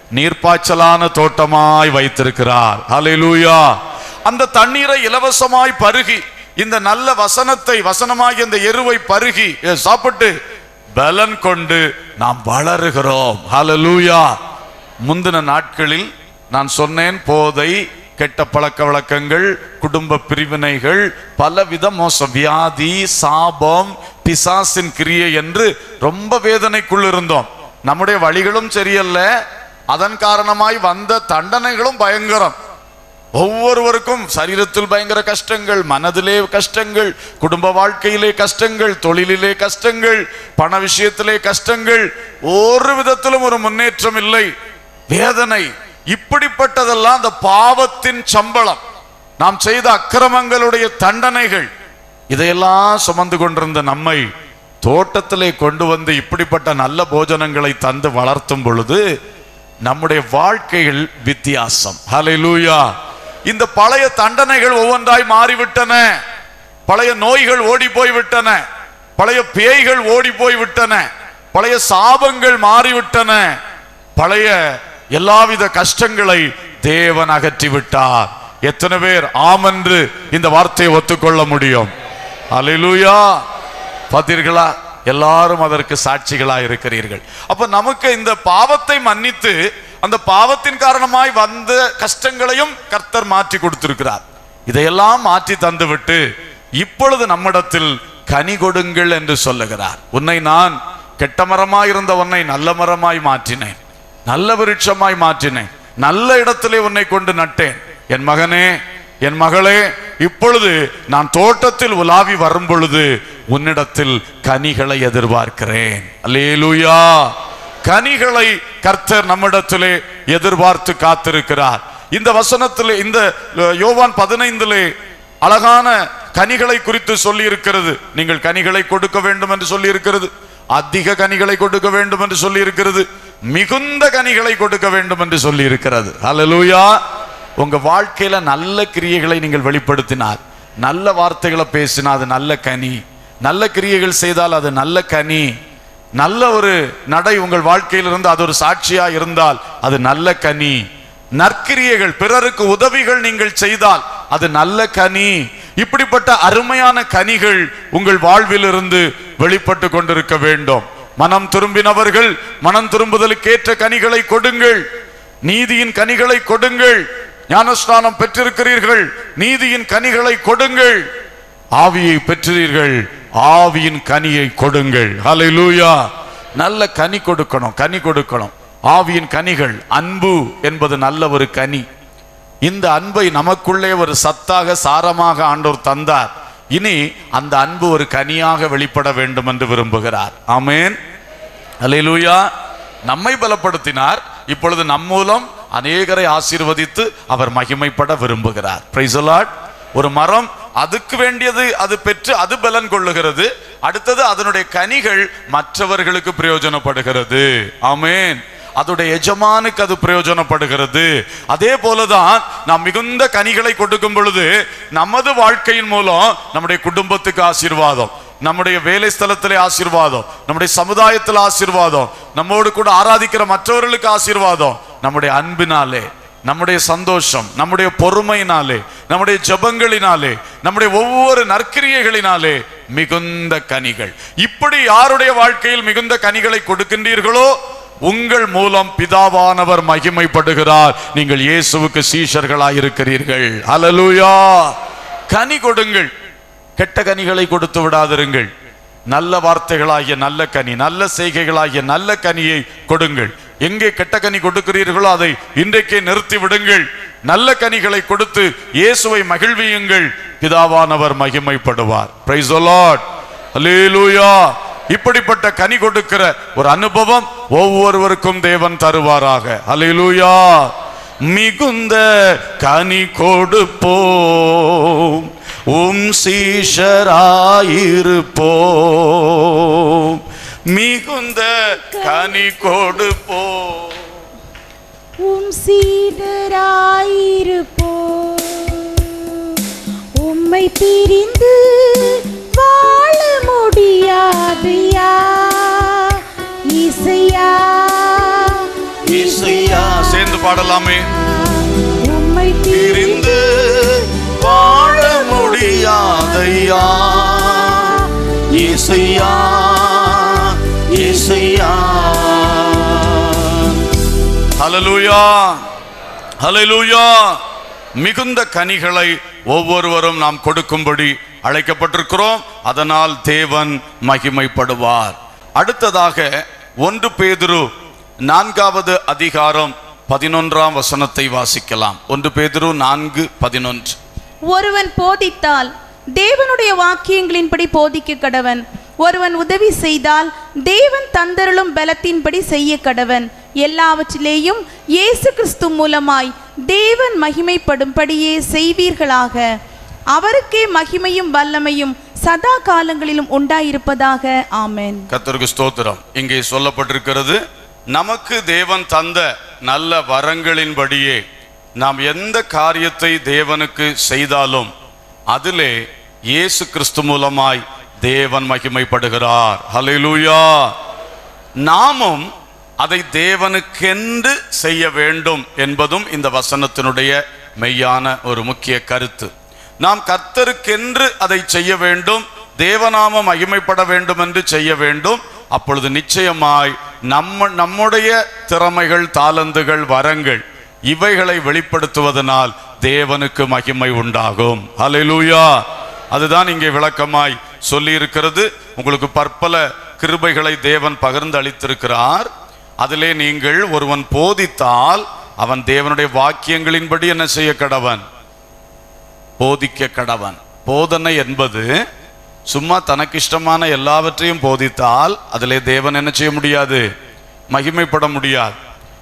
நீர்ப்பாய்ச்சலான தோட்டமாய் வைத்திருக்கிறார் ஹalleluya அந்த தண்ணீரை இலவசமாய் பருகி இந்த நல்ல வசனத்தை வசனமாகிய இந்த எருவை பருகி எ, சாப்பிட்டு பலன் கொண்டு நாம் வளருகிறோம் ஹalleluya முந்தின நாட்களில் நான் சொன்னேன் போதை கெட்ட பழக்க வழக்கங்கள் குடும்ப பிரிவினைகள் பலவித மோசம் வியாதி சாபம் பிசாசின் கிரியை என்று ரொம்ப வேதனைக்குள் இருந்தோம் நம்முடைய வழிகளும் சரியல்ல அதன் காரணமாய் வந்த தண்டனைகளும் பயங்கரம் ஒவ்வொருவருக்கும் சரீரத்தில் பயங்கர கஷ்டங்கள் மனதிலே கஷ்டங்கள் குடும்ப வாழ்க்கையிலே கஷ்டங்கள் தொழிலிலே கஷ்டங்கள் பண விஷயத்திலே கஷ்டங்கள் ஒரு விதத்திலும் ஒரு முன்னேற்றம் இல்லை வேதனை இப்படிப்பட்டதெல்லாம் அந்த பாவத்தின் சம்பளம் நாம் செய்த அக்கிரமங்களுடைய தண்டனைகள் இதையெல்லாம் சுமந்து கொண்டிருந்த நம்மை தோட்டத்திலே கொண்டு வந்து இப்படிப்பட்ட நல்ல போஜனங்களை தந்து வளர்த்தும் பொழுது நம்முடைய வாழ்க்கையில் வித்தியாசம் ஹalleluya இந்த பழைய தண்டனைகள் ஒவ்வொன்றாய் மாறிவிட்டன பழைய நோய்கள் ஓடி போய் விட்டன பழைய பேய்கள் ஓடி போய் விட்டன பழைய சாபங்கள் மாறிவிட்டன பழைய எல்லாவித கஷ்டங்களை தேவன் அகற்றி விட்டார் எத்தனை பேர் ஆமென்று இந்த வார்த்தையை ஒத்துக்கொள்ள முடியும் அல்லேலூயா பார்த்தீர்களா எல்லாரும் அதற்கு சாட்சிகளா இருக்கிறீர்கள் அப்ப நமக்கு இந்த பாவத்தை மன்னித்து அந்த பாவத்தின் காரணமாய் வந்த கஷ்டங்களையும் கர்த்தர் மாற்றி கொடுத்திருக்கிறார் இதையெல்லாம் மாற்றி தந்துவிட்டு இப்பொழுது நம்மிடத்தில் கனி கொடுங்கள் என்று சொல்லுகிறார் உன்னை நான் கெட்ட மரமாய் இருந்த உன்னை நல்ல மரமாய் மாற்றினேன் நல்ல விருட்சமாய் மாற்றினேன் நல்ல இடத்திலே உன்னை கொண்டு நட்டேன் என் மகனே என் மகளே இப்பொழுது நான் தோட்டத்தில் உலாவி வரும் பொழுது உன்னிடத்தில் கனிகளை எதிர்பார்க்கிறேன் அல்லேலூயா கனிகளை கர்த்தர் நம்மிடத்திலே எதிர்பார்த்து காத்திருக்கிறார் இந்த வசனத்திலே இந்த அஹ், யோவான் பதினைந்திலே அழகான கனிகளை குறித்து சொல்லி இருக்கிறது நீங்கள் கனிகளை கொடுக்க வேண்டும் என்று சொல்லி இருக்கிறது அதிக கனிகளை கொடுக்க வேண்டும் என்று சொல்லி இருக்கிறது மிகுந்த கனிகளை கொடுக்க வேண்டும் என்று சொல்லி இருக்கிறது ஹalleluya உங்க வாழ்க்கையில நல்ல கிரியைகளை நீங்கள் வெளிப்படுத்தினார் நல்ல வார்த்தைகளை பேசினா அது நல்ல கனி நல்ல கிரியைகள் செய்தால் அது நல்ல கனி நல்ல ஒரு நடை உங்கள் வாழ்க்கையில் இருந்து அது ஒரு சாட்சியா இருந்தால் அது நல்ல கனி நற்கிரியைகள் பிறருக்கு உதவிகள் நீங்கள் செய்தால் அது நல்ல கனி இப்படிப்பட்ட அருமையான கனிகள் உங்கள் வாழ்வில் இருந்து வெளிப்பட்டு கொண்டிருக்க வேண்டும் மனம் திரும்பினவர்கள் மனம் திரும்புதலுக்கேற்ற கனிகளை கொடுங்கள் நீதியின் கனிகளை கொடுங்கள் ஞானஸ்நானம் பெற்றிருக்கிறீர்கள் நீதியின் கனிகளை கொடுங்கள் ஆவியை பெற்றீர்கள் ஆவியின் கனியை கொடுங்கள் ஹalleluya நல்ல கனி கொடுக்கணும் கனி கொடுக்கணும் ஆவியின் கனிகள் அன்பு என்பது நல்ல ஒரு கனி இந்த அன்பை நமக்குள்ளே ஒரு சத்தாக சாரமாக ஆண்டோர் தந்தார் இனி அந்த அன்பு ஒரு கனியாக வெளிப்பட வேண்டும் என்று விரும்புகிறார் ஆமென் அல்லேலூயா நம்மை பலப்படுத்தினார் இப்பொழுது நம் மூலம் அநேகரை ஆசீர்வதித்து அவர் மகிமைப்பட விரும்புகிறார் Praise the Lord. ஒரு மரம் அதுக்கு வேண்டியது அது பெற்று அது பலன் கொள்ளுகிறது அடுத்தது அதனுடைய கனிகள் மற்றவர்களுக்கு பிரயோஜனப்படுகிறது ஆமென் அதோடைய எஜமானுக்கு அது பிரயோஜனப்படுகிறது அதே போலதான் நாம் மிகுந்த கனிகளை கொடுக்கும் பொழுது நமது வாழ்க்கையின் மூலம் நம்முடைய குடும்பத்துக்கு ஆசீர்வாதம் நம்முடைய வேலை ஸ்தலத்திலே ஆசீர்வாதம் நம்முடைய சமுதாயத்தில் ஆசீர்வாதம் நம்மோடு கூட ஆராதிக்கிற மற்றவர்களுக்கு ஆசீர்வாதம் நம்முடைய அன்பினாலே நம்முடைய சந்தோஷம் நம்முடைய பொறுமையினாலே நம்முடைய ஜெபங்களினாலே நம்முடைய ஒவ்வொரு நற்கிரியைகளினாலே மிகுந்த கனிகள் இப்படி யாருடைய வாழ்க்கையில் மிகுந்த கனிகளை கொடுக்கின்றீர்களோ உங்கள் மூலம் பிதாவானவர் மகிமைப்படுகிறார் நீங்கள் இயேசுவுக்கு சீஷர்களாய் இருக்கிறீர்கள் ஹalleluya கனி கொடுங்கள் கெட்ட கனிகளை கொடுத்து விடாதிருங்கள் நல்ல வார்த்தைகளாகிய நல்ல கனி நல்ல செய்கைகளாகிய நல்ல கனியை கொடுங்கள் எங்கே கெட்ட கனி கொடுக்கிறீர்களோ அதை இன்றைக்கே நிறுத்தி விடுங்கள் நல்ல கனிகளை கொடுத்து இயேசுவை மகிழ்வியுங்கள் பிதாவானவர் மகிமைப்படுவார் பிரைஸ் லார்ட் அல்லேலூயா இப்படிப்பட்ட கனி கொடுக்கிற ஒரு அனுபவம் ஒவ்வொருவருக்கும் தேவன் தருவாராக அல்லேலூயா மிகுந்த கனி கொடுப்போம் உம் சீஷராயிருப்போம் மிகுந்த கனி கொடுப்போம் உம் சீடராயிருப்போ உம்மை பிரிந்து வாழ முடியாதையா இசையா இசையா பாடலாமே உம்மை பிரிந்து வாழ முடியாதையா இசையா இசையா ஹalleluya ஹalleluya மிகுந்த கனிகளை ஒவ்வொருவரும் நாம் கொடுக்கும்படி அழைக்கப்பட்டிருக்கிறோம் அதனால் தேவன் மகிமைப்படுவார் அடுத்ததாக ஒன்று பேதுரு நான்காவது அதிகாரம் பதினொன்றாம் வசனத்தை வாசிக்கலாம் ஒன்று பேதுரு நான்கு பதினொன்று ஒருவன் போதித்தால் தேவனுடைய வாக்கியங்களின்படி போதிக்க கடவன் ஒருவன் உதவி செய்தால் தேவன் தந்தருளும் பலத்தின்படி செய்ய கடவன் எல்லாவற்றிலேயும் இயேசு கிறிஸ்து மூலமாய் தேவன் மகிமைப்படும்படியே செய்வீர்களாக அவருக்கே மகிமையும் வல்லமையும் சதா காலங்களிலும் உண்டாயிருப்பதாக ஆமென் கர்த்தருக்கு ஸ்தோத்திரம் இங்கே சொல்லப்பட்டிருக்கிறது நமக்கு தேவன் தந்த நல்ல வரங்களின்படியே நாம் எந்த காரியத்தை தேவனுக்கு செய்தாலும் அதிலே இயேசு கிறிஸ்து மூலமாய் தேவன் மகிமைப்படுகிறார் ஹalleluya நாமும் அதை தேவனுக்கென்று செய்ய வேண்டும் என்பதும் இந்த வசனத்தினுடைய மெய்யான ஒரு முக்கிய கருத்து நாம் கர்த்தருக்கென்று அதை செய்ய வேண்டும் தேவநாமம் மகிமைப்பட வேண்டும் என்று செய்ய வேண்டும் அப்பொழுது நிச்சயமாய் நம்ம நம்முடைய திறமைகள் தாளந்துகள் வரங்கள் இவைகளை வெளிப்படுத்துவதனால் தேவனுக்கு மகிமை உண்டாகும் ஹalleluya அதுதான் இங்கே விளக்கமாய் சொல்லி இருக்கிறது உங்களுக்கு பற்பல கிருபைகளை தேவன் பகிர்ந்து அளித்திருக்கிறார் அதிலே நீங்கள் ஒருவன் போதித்தால் அவன் தேவனுடைய வாக்கியங்களின்படி என்ன செய்ய கடவன் போதிக்க கடவன் போதனை என்பது சும்மா தனக்கு இஷ்டமான எல்லாவற்றையும் போதித்தால் அதிலே தேவன் என்ன செய்ய முடியாது மகிமைப்பட முடியாது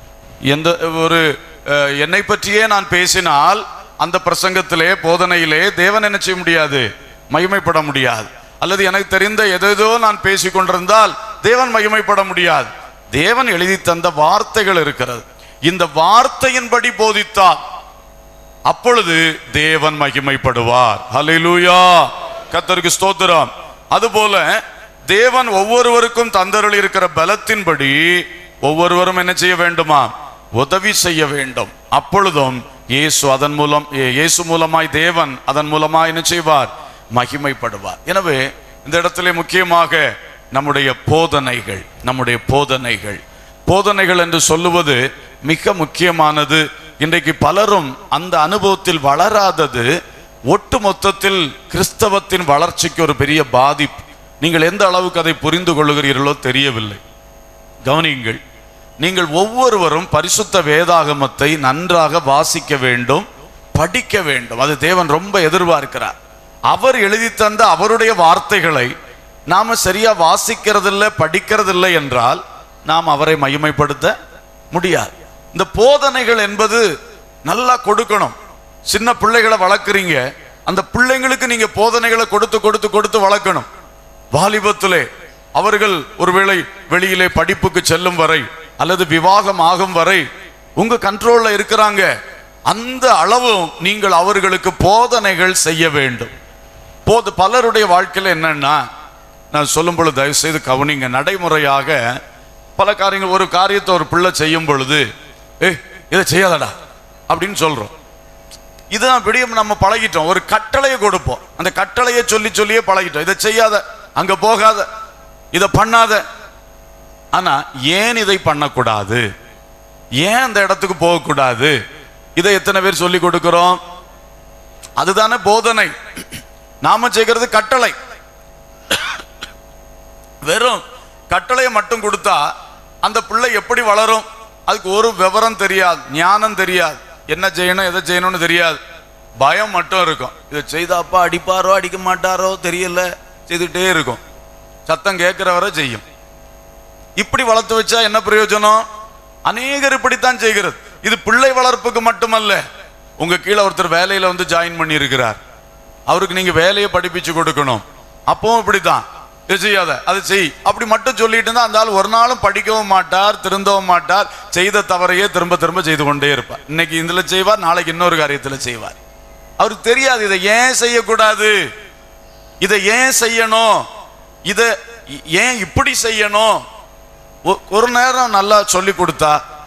எந்த ஒரு அஹ், என்னை பற்றியே நான் பேசினால் அந்த பிரசங்கத்திலே போதனையிலே தேவன் என்ன செய்ய முடியாது மகிமைப்பட முடியாது அல்லது எனக்கு தெரிந்த எதேதோ நான் பேசிக் கொண்டிருந்தால் தேவன் மகிமைப்பட முடியாது தேவன் எழுதி தந்த வார்த்தைகள் இருக்கிறது இந்த வார்த்தையின்படி போதித்தால் அப்பொழுது தேவன் மகிமைப்படுவார் ஹalleluya கர்த்தருக்கு ஸ்தோத்திரம் அதுபோல தேவன் ஒவ்வொருவருக்கும் தந்தருள் இருக்கிற பலத்தின்படி ஒவ்வொருவரும் என்ன செய்ய வேண்டுமா உதவி செய்ய வேண்டும் அப்பொழுதும் இயேசு அதன் மூலம் இயே- இயேசு மூலமாய் தேவன் அதன் மூலமாய் என்ன செய்வார் மகிமைப்படுவார் எனவே இந்த இடத்திலே முக்கியமாக நம்முடைய போதனைகள் நம்முடைய போதனைகள் போதனைகள் என்று சொல்லுவது மிக முக்கியமானது இன்றைக்கு பலரும் அந்த அனுபவத்தில் வளராதது ஒட்டு மொத்தத்தில் கிறிஸ்தவத்தின் வளர்ச்சிக்கு ஒரு பெரிய பாதிப்பு நீங்கள் எந்த அளவுக்கு அதை புரிந்து கொள்ளுகிறீர்களோ தெரியவில்லை கவனியுங்கள் நீங்கள் ஒவ்வொருவரும் பரிசுத்த வேதாகமத்தை நன்றாக வாசிக்க வேண்டும் படிக்க வேண்டும் அது தேவன் ரொம்ப எதிர்பார்க்கிறார் அவர் எழுதி தந்த அவருடைய வார்த்தைகளை நாம சரியா வாசிக்கிறதில்ல படிக்கிறதில்லை என்றால் நாம் அவரை மகிமைப்படுத்த முடியாது இந்த போதனைகள் என்பது நல்லா கொடுக்கணும் சின்ன பிள்ளைகளை வளர்க்குறீங்க அந்த பிள்ளைங்களுக்கு நீங்க போதனைகளை கொடுத்து கொடுத்து கொடுத்து வளர்க்கணும் வாலிபத்திலே அவர்கள் ஒருவேளை வெளியிலே படிப்புக்கு செல்லும் வரை அல்லது விவாகம் ஆகும் வரை உங்க கண்ட்ரோல்ல இருக்கிறாங்க அந்த அளவும் நீங்கள் அவர்களுக்கு போதனைகள் செய்ய வேண்டும் போது பலருடைய வாழ்க்கையில என்னன்னா நான் சொல்லும் பொழுது தயவு செய்து கவனிங்க நடைமுறையாக பல காரியங்கள் ஒரு காரியத்தை ஒரு பிள்ளை செய்யும் பொழுது ஏய் இதை செய்யாதடா அப்படின்னு சொல்றோம் இதுதான் விடியம் நம்ம பழகிட்டோம் ஒரு கட்டளையை கொடுப்போம் அந்த கட்டளையை சொல்லி சொல்லியே பழகிட்டோம் இதை செய்யாத அங்க போகாத இதை பண்ணாத ஆனா ஏன் இதை பண்ணக்கூடாது ஏன் அந்த இடத்துக்கு போகக்கூடாது இதை எத்தனை பேர் சொல்லி கொடுக்கிறோம் அதுதானே போதனை நாம செய்கிறது கட்டளை வெறும் கட்டளையை மட்டும் கொடுத்தா அந்த பிள்ளை எப்படி வளரும் அதுக்கு ஒரு விவரம் தெரியாது ஞானம் தெரியாது என்ன செய்யணும் எதை செய்யணும்னு தெரியாது பயம் மட்டும் இருக்கும் இதை செய்தாப்பா அடிப்பாரோ அடிக்க மாட்டாரோ தெரியல செய்துட்டே இருக்கும் சத்தம் கேட்கிறவரை செய்யும் இப்படி வளர்த்து வச்சா என்ன பிரயோஜனம் அநேகர் இப்படித்தான் செய்கிறது இது பிள்ளை வளர்ப்புக்கு மட்டுமல்ல உங்க கீழே ஒருத்தர் வேலையில வந்து ஜாயின் பண்ணி இருக்கிறார் அவருக்கு நீங்க வேலையை படிப்பிச்சு கொடுக்கணும் அப்பவும் இப்படித்தான் இது செய்யாத அது செய் அப்படி மட்டும் சொல்லிட்டு இருந்தா அந்த ஆள் ஒரு நாளும் படிக்கவும் மாட்டார் திருந்தவும் மாட்டார் செய்த தவறையே திரும்ப திரும்ப செய்து கொண்டே இருப்பார் இன்னைக்கு இதுல செய்வார் நாளைக்கு இன்னொரு காரியத்துல செய்வார் அவருக்கு தெரியாது இதை ஏன் செய்யக்கூடாது இதை ஏன் செய்யணும் இதை ஏன் இப்படி செய்யணும் ஒ- ஒரு நேரம் நல்லா சொல்லி கொடுத்தா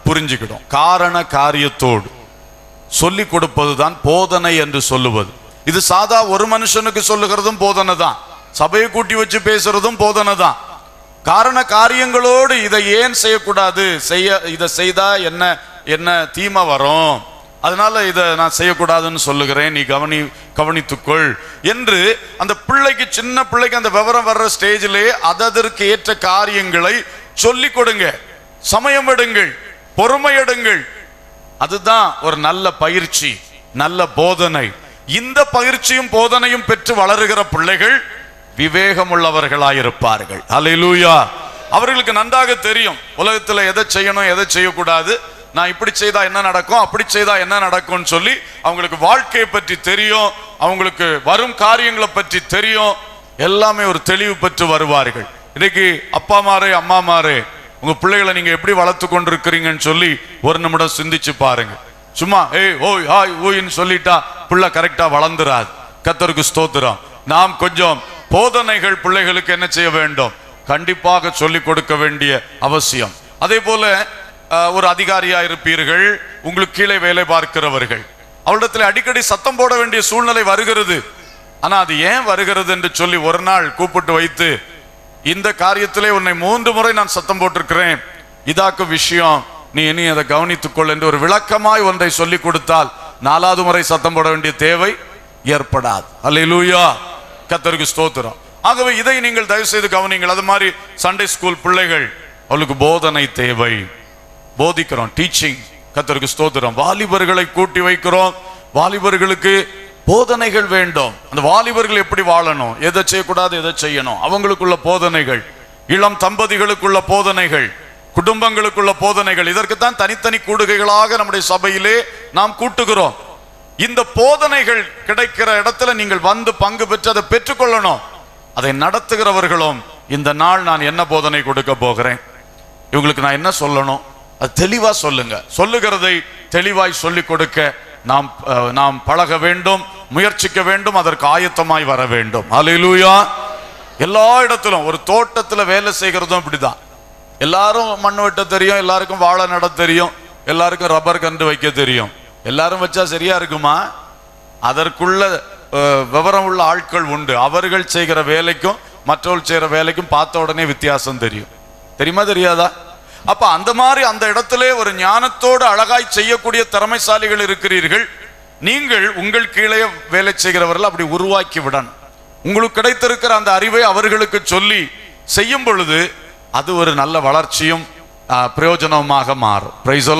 புரிஞ்சுக்கிடும் காரண காரியத்தோடு சொல்லி கொடுப்பதுதான் போதனை என்று சொல்லுவது இது சாதா ஒரு மனுஷனுக்கு சொல்லுகிறதும் போதனை தான் சபையை கூட்டி வச்சு பேசுறதும் போதனை தான் காரண காரியங்களோடு இதை ஏன் செய்யக்கூடாது செய்ய இதை செய்தா என்ன என்ன தீமை வரும் அதனால இதை நான் செய்யக்கூடாதுன்னு சொல்லுகிறேன் நீ கவனி கவனித்துக்கொள் என்று அந்த பிள்ளைக்கு சின்ன பிள்ளைக்கு அந்த விவரம் வர்ற ஸ்டேஜிலே அதற்கு ஏற்ற காரியங்களை சொல்லிக் கொடுங்க சமயம் எடுங்கள் பொறுமை எடுங்கள் அதுதான் ஒரு நல்ல பயிற்சி நல்ல போதனை இந்த பயிற்சியும் போதனையும் பெற்று வளருகிற பிள்ளைகள் விவேகம் உள்ளவர்களாயிருப்பார்கள் அல்லேலூயா அவர்களுக்கு நன்றாக தெரியும் உலகத்துல எதை செய்யணும் எதை செய்யக்கூடாது நான் இப்படி செய்தா என்ன நடக்கும் அப்படி செய்தா என்ன நடக்கும்னு சொல்லி அவங்களுக்கு வாழ்க்கையை பற்றி தெரியும் அவங்களுக்கு வரும் காரியங்களை பற்றி தெரியும் எல்லாமே ஒரு தெளிவு பெற்று வருவார்கள் இன்னைக்கு அப்பா மாரே அம்மா மாரே உங்க பிள்ளைகளை நீங்க எப்படி வளர்த்து கொண்டிருக்கிறீங்கன்னு சொல்லி ஒரு நிமிடம் சிந்திச்சு பாருங்க சும்மா ஏய் ஓய் ஹாய் ஓய்ன்னு சொல்லிட்டா பிள்ளை கரெக்டா வளர்ந்துராது கத்தருக்கு ஸ்தோத்திரம் நாம் கொஞ்சம் போதனைகள் பிள்ளைகளுக்கு என்ன செய்ய வேண்டும் கண்டிப்பாக சொல்லிக் கொடுக்க வேண்டிய அவசியம் அதே போல அஹ், ஒரு அதிகாரியா இருப்பீர்கள் உங்களுக்கு கீழே வேலை பார்க்கிறவர்கள் அவளிடத்தில் அடிக்கடி சத்தம் போட வேண்டிய சூழ்நிலை வருகிறது ஆனா அது ஏன் வருகிறது என்று சொல்லி ஒரு நாள் கூப்பிட்டு வைத்து இந்த காரியத்திலே உன்னை மூன்று முறை நான் சத்தம் போட்டிருக்கிறேன் இதாக்கு விஷயம் நீ இனி அதை கவனித்துக்கொள் என்று ஒரு விளக்கமாய் ஒன்றை சொல்லி கொடுத்தால் நாலாவது முறை சத்தம் போட வேண்டிய தேவை ஏற்படாது அல்லேலூயா கத்தருக்கு ஸ்தோத்திரம் ஆகவே இதை நீங்கள் தயவு செய்து கவனிங்கள் அது மாதிரி சண்டே ஸ்கூல் பிள்ளைகள் அவளுக்கு போதனை தேவை போதிக்கிறோம் டீச்சிங் கத்தருக்கு ஸ்தோத்திரம் வாலிபர்களை கூட்டி வைக்கிறோம் வாலிபர்களுக்கு போதனைகள் வேண்டும் அந்த வாலிபர்கள் எப்படி வாழணும் எதை செய்யக்கூடாது எதை செய்யணும் அவங்களுக்குள்ள போதனைகள் இளம் தம்பதிகளுக்குள்ள போதனைகள் குடும்பங்களுக்குள்ள போதனைகள் இதற்குத்தான் தனித்தனி கூடுகைகளாக நம்முடைய சபையிலே நாம் கூட்டுகிறோம் இந்த போதனைகள் கிடைக்கிற இடத்துல நீங்கள் வந்து பங்கு பெற்று அதை பெற்றுக்கொள்ளணும் அதை நடத்துகிறவர்களும் இந்த நாள் நான் என்ன போதனை கொடுக்க போகிறேன் இவங்களுக்கு நான் என்ன சொல்லணும் அது தெளிவா சொல்லுங்க சொல்லுகிறதை தெளிவாய் சொல்லிக் கொடுக்க நாம் அஹ், நாம் பழக வேண்டும் முயற்சிக்க வேண்டும் அதற்கு ஆயத்தமாய் வர வேண்டும் அல்லேலூயா எல்லா இடத்திலும் ஒரு தோட்டத்துல வேலை செய்கிறதும் இப்படிதான் எல்லாரும் மண் வெட்ட தெரியும் எல்லாருக்கும் வாழை நட தெரியும் எல்லாருக்கும் ரப்பர் கண்டு வைக்க தெரியும் எல்லாரும் வச்சா சரியா இருக்குமா அதற்குள்ள அஹ், விவரம் உள்ள ஆட்கள் உண்டு அவர்கள் செய்கிற வேலைக்கும் மற்றவர்கள் செய்கிற வேலைக்கும் பார்த்த உடனே வித்தியாசம் தெரியும் தெரியுமா தெரியாதா அப்ப அந்த மாதிரி அந்த இடத்திலே ஒரு ஞானத்தோடு அழகாய் செய்யக்கூடிய திறமைசாலிகள் இருக்கிறீர்கள் நீங்கள் உங்கள் கீழே வேலை செய்கிறவர்கள் அப்படி உருவாக்கி விடணும் உங்களுக்கு கிடைத்திருக்கிற அந்த அறிவை அவர்களுக்கு சொல்லி செய்யும் பொழுது அது ஒரு நல்ல வளர்ச்சியும் ஆ, பிரயோஜனமாக மாறும் பிரைஸ்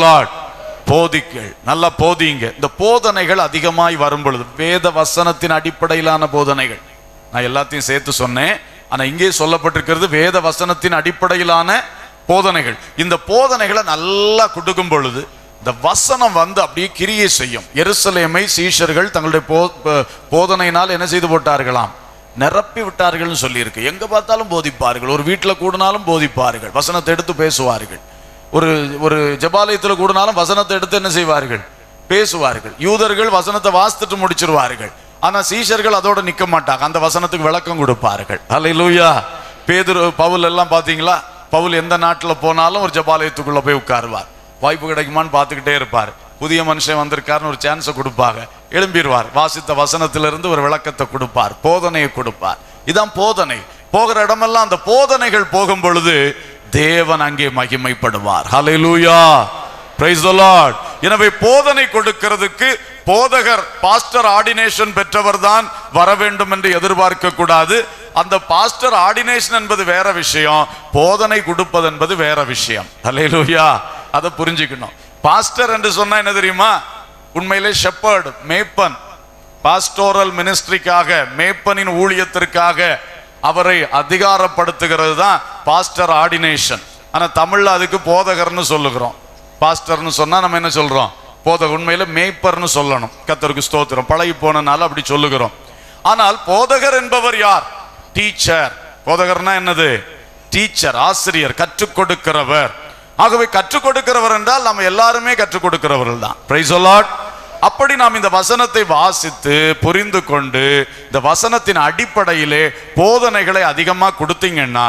போதிக்கள் நல்லா போதிங்க இந்த போதனைகள் அதிகமாய் வரும் பொழுது வேத வசனத்தின் அடிப்படையிலான போதனைகள் நான் எல்லாத்தையும் சேர்த்து சொன்னேன் ஆனா இங்கே சொல்லப்பட்டிருக்கிறது வேத வசனத்தின் அடிப்படையிலான போதனைகள் இந்த போதனைகளை நல்லா கொடுக்கும் பொழுது இந்த வசனம் வந்து அப்படியே கிரியை செய்யும் எருசலேமை சீஷர்கள் தங்களுடைய போ ப- போதனையினால் என்ன செய்து போட்டார்களாம் நிரப்பி விட்டார்கள்னு சொல்லியிருக்கு எங்க பார்த்தாலும் போதிப்பார்கள் ஒரு வீட்டில் கூடினாலும் போதிப்பார்கள் வசனத்தை எடுத்து பேசுவார்கள் ஒரு ஒரு ஜபாலயத்தில் கூடினாலும் வசனத்தை எடுத்து என்ன செய்வார்கள் பேசுவார்கள் யூதர்கள் வசனத்தை வாசித்துட்டு முடிச்சிருவார்கள் ஆனா சீஷர்கள் அதோட நிக்க மாட்டாங்க அந்த வசனத்துக்கு விளக்கம் கொடுப்பார்கள் அல்லேலூயா பேதுரு பவுல் எல்லாம் பாத்தீங்களா பவுல் எந்த நாட்டுல போனாலும் ஒரு ஜபாலயத்துக்குள்ள போய் உட்காருவார் வாய்ப்பு கிடைக்குமான்னு பார்த்துக்கிட்டே இருப்பார் புதிய மனுஷன் வந்திருக்காருன்னு ஒரு சான்ஸை கொடுப்பாங்க எழும்பிடுவார் வாசித்த வசனத்திலிருந்து ஒரு விளக்கத்தை கொடுப்பார் போதனையை கொடுப்பார் இதான் போதனை போகிற இடமெல்லாம் அந்த போதனைகள் போகும் பொழுது தேவன் அங்கே மகிமைப்படுவார் ஹalleluya praise the lord எனவே போதனை கொடுக்கிறதுக்கு போதகர் பாஸ்டர் ஆர்டினேஷன் பெற்றவர் தான் வர வேண்டும் என்று எதிர்பார்க்க கூடாது அந்த பாஸ்டர் ஆர்டினேஷன் என்பது வேற விஷயம் போதனை கொடுப்பது என்பது வேற விஷயம் ஹalleluya அதை புரிஞ்சுக்கணும் பாஸ்டர் என்று சொன்னா என்ன தெரியுமா உண்மையிலே ஷெப்பர்டு மேப்பன் பாஸ்டோரல் மினிஸ்ட்ரிக்காக மேப்பனின் ஊழியத்திற்காக அவரை அதிகாரப்படுத்துகிறது தான் பாஸ்டர் ஆர்டினேஷன் ஆனா தமிழ்ல அதுக்கு போதகர்னு சொல்லுகிறோம் பாஸ்டர்னு சொன்னா நம்ம என்ன சொல்றோம் போதகர் உண்மையில மேய்ப்பர்னு சொல்லணும் கத்தருக்கு ஸ்தோத்திரம் பழகி போனனால அப்படி சொல்லுகிறோம் ஆனால் போதகர் என்பவர் யார் டீச்சர் போதகர்னா என்னது டீச்சர் ஆசிரியர் கற்றுக் கொடுக்கிறவர் ஆகவே கற்றுக் கொடுக்கிறவர் என்றால் நம்ம எல்லாருமே கற்றுக் கொடுக்கிறவர்கள் தான் பிரைஸ் அப்படி நாம் இந்த வசனத்தை வாசித்து புரிந்து கொண்டு இந்த வசனத்தின் அடிப்படையிலே போதனைகளை அதிகமாக கொடுத்தீங்கன்னா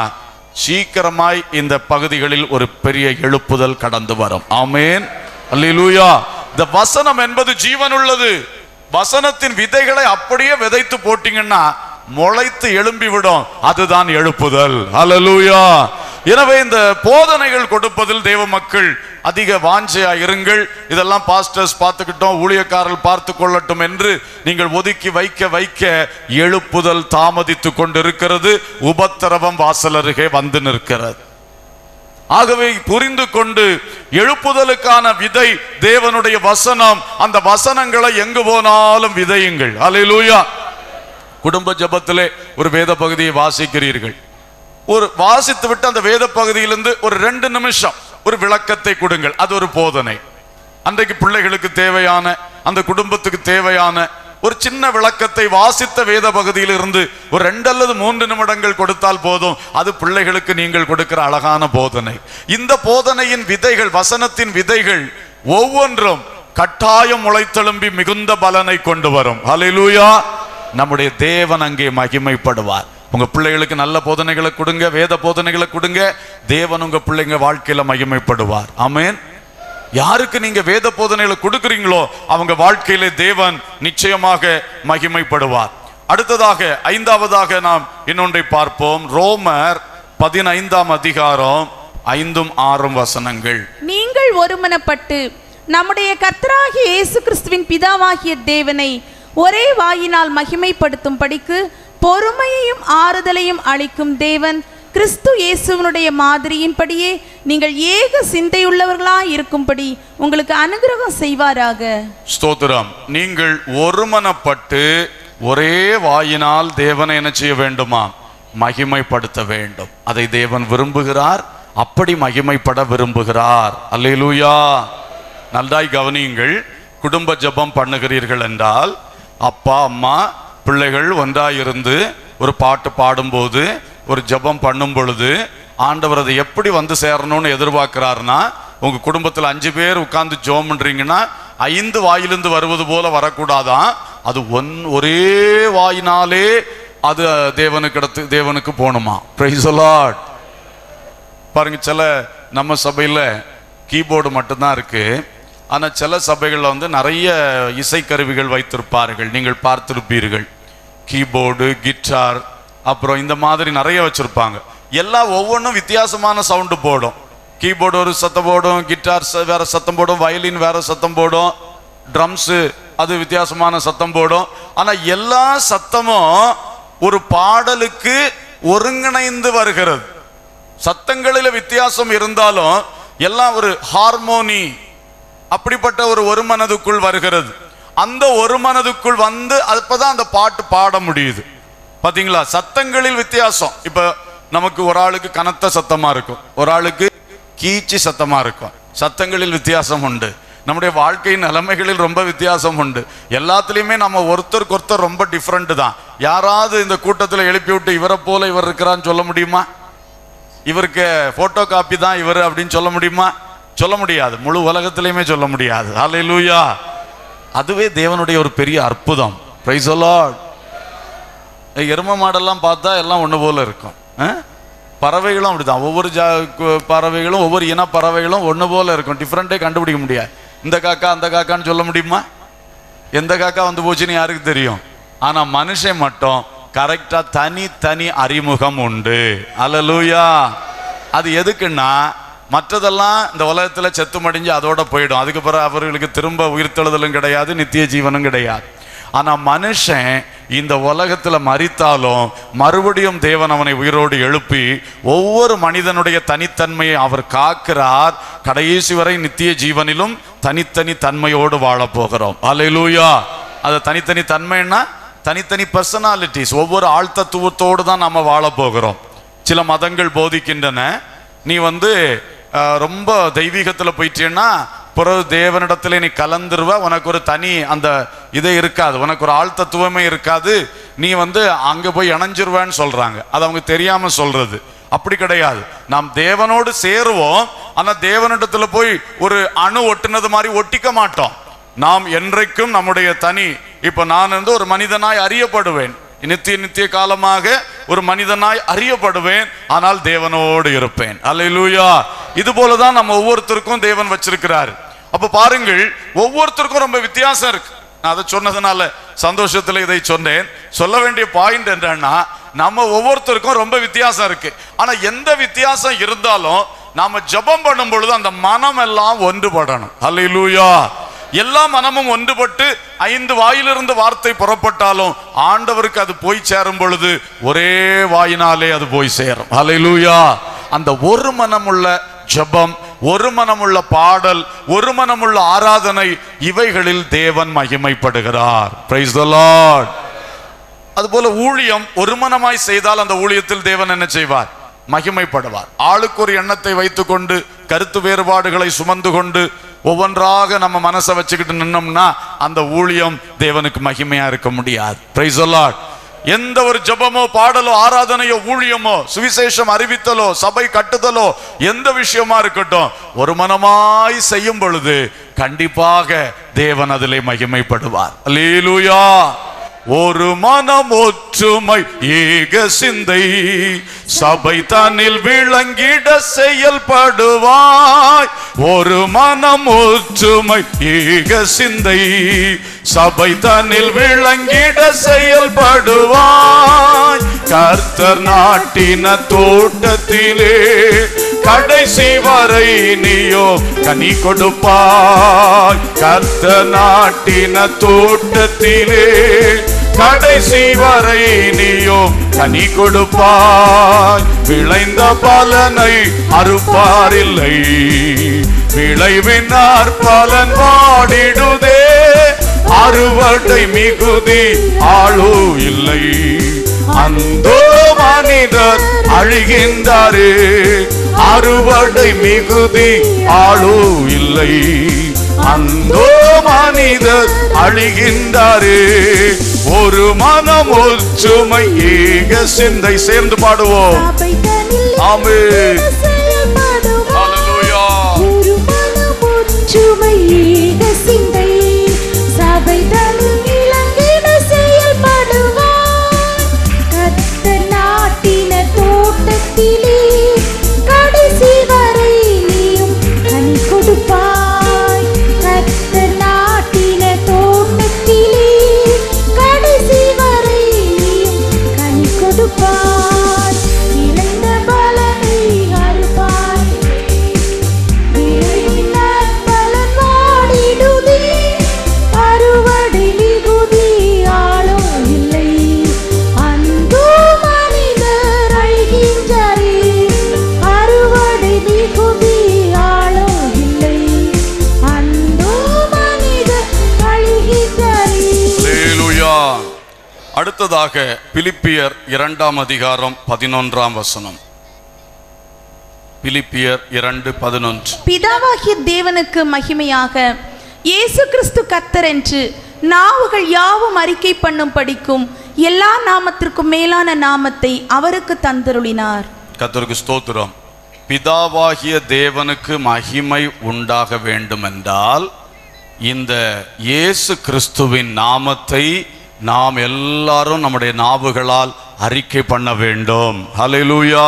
சீக்கிரமாய் இந்த பகுதிகளில் ஒரு பெரிய எழுப்புதல் கடந்து வரும் ஆமேன் அல்லேலூயா இந்த வசனம் என்பது ஜீவன் உள்ளது வசனத்தின் விதைகளை அப்படியே விதைத்து போட்டீங்கன்னா முளைத்து எழும்பி விடும் அதுதான் எழுப்புதல் அல்லேலூயா எனவே இந்த போதனைகள் கொடுப்பதில் தேவ மக்கள் அதிக வாஞ்சையா இருங்கள் இதெல்லாம் பாஸ்டர்ஸ் பார்த்துக்கிட்டோம் ஊழியக்காரர்கள் பார்த்து கொள்ளட்டும் என்று நீங்கள் ஒதுக்கி வைக்க வைக்க எழுப்புதல் தாமதித்து கொண்டிருக்கிறது உபத்திரவம் வாசல் அருகே வந்து நிற்கிறது ஆகவே புரிந்து கொண்டு எழுப்புதலுக்கான விதை தேவனுடைய வசனம் அந்த வசனங்களை எங்கு போனாலும் விதையுங்கள் அல்லேலூயா குடும்ப ஜெபத்திலே ஒரு வேத பகுதியை வாசிக்கிறீர்கள் ஒரு வாசித்து விட்டு அந்த வேத பகுதியிலிருந்து ஒரு ரெண்டு நிமிஷம் ஒரு விளக்கத்தை கொடுங்கள் அது ஒரு போதனை அன்றைக்கு பிள்ளைகளுக்கு தேவையான அந்த குடும்பத்துக்கு தேவையான ஒரு சின்ன விளக்கத்தை வாசித்த வேத பகுதியில் இருந்து ஒரு ரெண்டு அல்லது மூன்று நிமிடங்கள் கொடுத்தால் போதும் அது பிள்ளைகளுக்கு நீங்கள் கொடுக்கிற அழகான போதனை இந்த போதனையின் விதைகள் வசனத்தின் விதைகள் ஒவ்வொன்றும் கட்டாயம் முளைத்தெழும்பி மிகுந்த பலனை கொண்டு வரும் ஹalleluya நம்முடைய தேவன் அங்கே மகிமைப்படுவார் உங்க பிள்ளைகளுக்கு நல்ல போதனைகளை கொடுங்க வேத போதனைகளை கொடுங்க தேவன் உங்க பிள்ளைங்க வாழ்க்கையில மகிமைப்படுவார் ஆமென் யாருக்கு நீங்க வேத போதனைகளை கொடுக்குறீங்களோ அவங்க வாழ்க்கையிலே தேவன் நிச்சயமாக மகிமைப்படுவார் அடுத்ததாக ஐந்தாவதாக நாம் இன்னொன்றை பார்ப்போம் ரோமர் பதினைந்தாம் அதிகாரம் ஐந்தும் ஆறும் வசனங்கள் நீங்கள் ஒருமனப்பட்டு நம்முடைய கர்த்தராகிய இயேசு கிறிஸ்துவின் பிதாவாகிய தேவனை ஒரே வாயினால் மகிமைப்படுத்தும் படிக்கு பொறுமையையும் ஆறுதலையும் அளிக்கும் தேவன் கிறிஸ்து இயேசுவனுடைய மாதிரியின்படியே நீங்கள் ஏக சிந்தையுள்ளவர்களாய் இருக்கும்படி உங்களுக்கு அனுகிரகம் செய்வாராக ஸ்தோத்திரம் நீங்கள் ஒருமனப்பட்டு ஒரே வாயினால் தேவனை என்ன செய்ய வேண்டுமா மகிமைப்படுத்த வேண்டும் அதை தேவன் விரும்புகிறார் அப்படி மகிமைப்பட விரும்புகிறார் அல்லேலூயா நன்றாய் கவனியுங்கள் குடும்ப ஜெபம் பண்ணுகிறீர்கள் என்றால் அப்பா அம்மா பிள்ளைகள் ஒன்றாயிருந்து ஒரு பாட்டு பாடும்போது ஒரு ஜெபம் பண்ணும் பொழுது ஆண்டவர் அதை எப்படி வந்து சேரணும்னு எதிர்பார்க்கிறாருன்னா உங்க குடும்பத்தில் அஞ்சு பேர் உட்கார்ந்து ஜெபம் பண்றீங்கன்னா ஐந்து வாயிலிருந்து வருவது போல வரக்கூடாதான் அது ஒன் ஒரே வாயினாலே அது தேவனுக்கு இடத்து தேவனுக்கு போகணுமா பிரைஸ் லார்ட் பாருங்க சில நம்ம சபையில் கீபோர்டு மட்டும்தான் இருக்கு ஆனால் சில சபைகளில் வந்து நிறைய இசைக்கருவிகள் வைத்திருப்பார்கள் நீங்கள் பார்த்திருப்பீர்கள் கீபோர்டு கிட்டார் அப்புறம் இந்த மாதிரி நிறைய வச்சிருப்பாங்க எல்லாம் ஒவ்வொன்றும் வித்தியாசமான சவுண்டு போடும் கீபோர்டு ஒரு சத்தம் போடும் கிட்டார் ச- வேற சத்தம் போடும் வயலின் வேற சத்தம் போடும் ட்ரம்ஸு அது வித்தியாசமான சத்தம் போடும் ஆனால் எல்லா சத்தமும் ஒரு பாடலுக்கு ஒருங்கிணைந்து வருகிறது சத்தங்களில் வித்தியாசம் இருந்தாலும் எல்லாம் ஒரு ஹார்மோனி அப்படிப்பட்ட ஒரு ஒரு மனதுக்குள் வருகிறது அந்த ஒரு மனதுக்குள் வந்து அப்பதான் அந்த பாட்டு பாட முடியுது பாத்தீங்களா சத்தங்களில் வித்தியாசம் இப்ப நமக்கு ஒரு ஆளுக்கு கனத்த சத்தமா இருக்கும் ஒரு ஆளுக்கு கீச்சு சத்தமா இருக்கும் சத்தங்களில் வித்தியாசம் உண்டு நம்முடைய வாழ்க்கையின் நிலைமைகளில் ரொம்ப வித்தியாசம் உண்டு எல்லாத்துலேயுமே நம்ம ஒருத்தருக்கு ஒருத்தர் ரொம்ப டிஃப்ரெண்ட் தான் யாராவது இந்த கூட்டத்தில் எழுப்பி விட்டு இவரை போல இவர் இருக்கிறான்னு சொல்ல முடியுமா இவருக்கு போட்டோ காப்பி தான் இவர் அப்படின்னு சொல்ல முடியுமா சொல்ல முடியாது முழு உலகத்திலையுமே சொல்ல முடியாது ஹalleluya அதுவே தேவனுடைய ஒரு பெரிய அற்புதம் பிரைஸ் லார்ட் எரும மாடெல்லாம் பார்த்தா எல்லாம் ஒன்று போல இருக்கும் ஆ? பறவைகளும் அப்படிதான் ஒவ்வொரு ஜா கு- பறவைகளும் ஒவ்வொரு இன பறவைகளும் ஒன்று போல இருக்கும் டிஃப்ரெண்ட்டே கண்டுபிடிக்க முடியாது இந்த காக்கா அந்த காக்கான்னு சொல்ல முடியுமா எந்த காக்கா வந்து போச்சுன்னு யாருக்கு தெரியும் ஆனா மனுஷன் மட்டும் கரெக்டா தனி தனி அறிமுகம் உண்டு அல்லேலூயா அது எதுக்குன்னா மற்றதெல்லாம் இந்த உலகத்துல செத்து மடிஞ்சு அதோட போயிடும் அதுக்கு பிறகு அவர்களுக்கு திரும்ப உயிர்த்தெழுதலும் கிடையாது நித்திய ஜீவனும் கிடையாது ஆனா மனுஷன் இந்த உலகத்துல மரித்தாலும் மறுபடியும் தேவன் அவனை உயிரோடு எழுப்பி ஒவ்வொரு மனிதனுடைய தனித்தன்மையை அவர் காக்கிறார் கடைசி வரை நித்திய ஜீவனிலும் தனித்தனி தன்மையோடு வாழப் போகிறோம் அல்லேலூயா அது தனித்தனி தன்மைன்னா தனித்தனி பர்சனாலிட்டிஸ் ஒவ்வொரு ஆழ்த்தத்துவத்தோடு தான் நம்ம வாழப் போகிறோம் சில மதங்கள் போதிக்கின்றன நீ வந்து அஹ், ரொம்ப தெய்வீகத்தில் போயிட்டேன்னா பிறகு தேவனிடத்துல நீ கலந்துருவ உனக்கு ஒரு தனி அந்த இதே இருக்காது உனக்கு ஒரு ஆழ்த்தத்துவமே இருக்காது நீ வந்து அங்க போய் இணைஞ்சிருவேன்னு சொல்றாங்க அது அவங்க தெரியாம சொல்றது அப்படி கிடையாது நாம் தேவனோடு சேருவோம் ஆனா தேவனிடத்துல போய் ஒரு அணு ஒட்டுனது மாதிரி ஒட்டிக்க மாட்டோம் நாம் என்றைக்கும் நம்முடைய தனி இப்ப நான் வந்து ஒரு மனிதனாய் அறியப்படுவேன் நித்திய நித்திய காலமாக ஒரு மனிதனாய் அறியப்படுவேன் ஆனால் தேவனோடு இருப்பேன் அல்லேலூயா இது போலதான் நம்ம ஒவ்வொருத்தருக்கும் தேவன் வச்சிருக்கிறார் அப்ப பாருங்கள் ஒவ்வொருத்தருக்கும் ரொம்ப வித்தியாசம் இருக்கு நான் அதை சொன்னதுனால சந்தோஷத்துல இதை சொன்னேன் சொல்ல வேண்டிய பாயிண்ட் என்னன்னா நம்ம ஒவ்வொருத்தருக்கும் ரொம்ப வித்தியாசம் இருக்கு ஆனா எந்த வித்தியாசம் இருந்தாலும் நாம ஜெபம் பண்ணும் பொழுது அந்த மனம் எல்லாம் ஒன்றுபடணும் அல்லேலூயா எல்லா மனமும் ஒன்றுபட்டு ஐந்து வாயிலிருந்து வார்த்தை புறப்பட்டாலும் ஆண்டவருக்கு அது போய் சேரும் பொழுது ஒரே வாயினாலே அது போய் சேரும் ஹalleluya அந்த ஒரு மனமுள்ள ஜெபம் ஒரு மனமுள்ள பாடல் ஒரு மனமுள்ள ஆராதனை இவைகளில் தேவன் மகிமைப்படுகிறார் பிரைஸ் த லார்ட் அதுபோல ஊழியம் ஒரு மனமாய் செய்தால் அந்த ஊழியத்தில் தேவன் என்ன செய்வார் மகிமைப்படுவார் ஆளுக்கு ஒரு எண்ணத்தை வைத்துக்கொண்டு கருத்து வேறுபாடுகளை சுமந்து கொண்டு ஒவ்வொன்றாக நம்ம மனசை வச்சுக்கிட்டு நின்னோம்னா அந்த ஊழியம் தேவனுக்கு மகிமையா இருக்க முடியாது பிரைஸ் எந்த ஒரு ஜெபமோ பாடலோ ஆராதனையோ ஊழியமோ சுவிசேஷம் அறிவித்தலோ சபை கட்டுதலோ எந்த விஷயமா இருக்கட்டும் ஒரு மனமாய் செய்யும் பொழுது கண்டிப்பாக தேவன் அதிலே மகிமைப்படுவார் அல்லேலூயா ஒரு மனம் ஒற்றுமை ஏக சிந்தை சபை தன்னில் விளங்கிட செயல்படுவாய் ஒரு மனம் ஒற்றுமை ஏக சிந்தை சபை தன்னில் விளங்கிட செயல்படுவாய் கர்த்தர் நாட்டின தோட்டத்திலே கடைசி வரை நீயோ கனி கொடுப்பாய் கர்த்த நாட்டின தோட்டத்திலே கடைசி வரை நீயோ கனி கொடுப்பாய் விளைந்த பலனை அறுப்பாரில்லை விளைவினார் பலன் வாடிடுதே அறுவடை மிகுதி ஆளோ இல்லை அந்தோ மனிதர் அழிகின்றாரே அறுவடை மிகுதி ஆளோ இல்லை அந்தோ மனிதர் அழிகின்றாரே ஒரு மனம் ஒற்றுமை ஏக சிந்தை சேர்ந்து பாடுவோம் ஆமென். ஹalleluya ஒரு மனம் ஒற்றுமை ஏக சிந்தை சபை தனில் இளங்கிட செயல்படுவார் கர்த்தர் நாட்டின தோட்டத்திலே கடைசி வரை நீயும் கனி கொடுப்பாய் கர்த்தர் நாட்டின தோட்டத்திலே கடைசி வரை நீயும் கனி கொடுப்பாய் இழந்த பலனை அறுப்பாய் விளைவினார் பலன் வாடிடுதே அறுவடை மிகுதி ஆளோ இல்லை அந்தோ மனிதர் அழிகின்றாரே அறுவடை மிகுதி ஆளோ இல்லை அந்தோ மனிதர் அழிகின்றாரே ஹalleluya அடுத்ததாக பிலிப்பியர் இரண்டாம் அதிகாரம் பதினொன்றாம் வசனம் பிலிப்பியர் இரண்டு பதினொன்று பிதாவாகிய தேவனுக்கு மகிமையாக இயேசு கிறிஸ்து கர்த்தர் என்று நாவுகள் யாவும் அறிக்கை பண்ணும் படிக்கும் எல்லா நாமத்திற்கும் மேலான நாமத்தை அவருக்கு தந்தருளினார் கர்த்தருக்கு ஸ்தோத்திரம் பிதாவாகிய தேவனுக்கு மகிமை உண்டாக வேண்டுமென்றால் இந்த இயேசு கிறிஸ்துவின் நாமத்தை நாம் எல்லாரும் நம்முடைய நாவுகளால் அறிக்கை பண்ண வேண்டும் ஹalleluya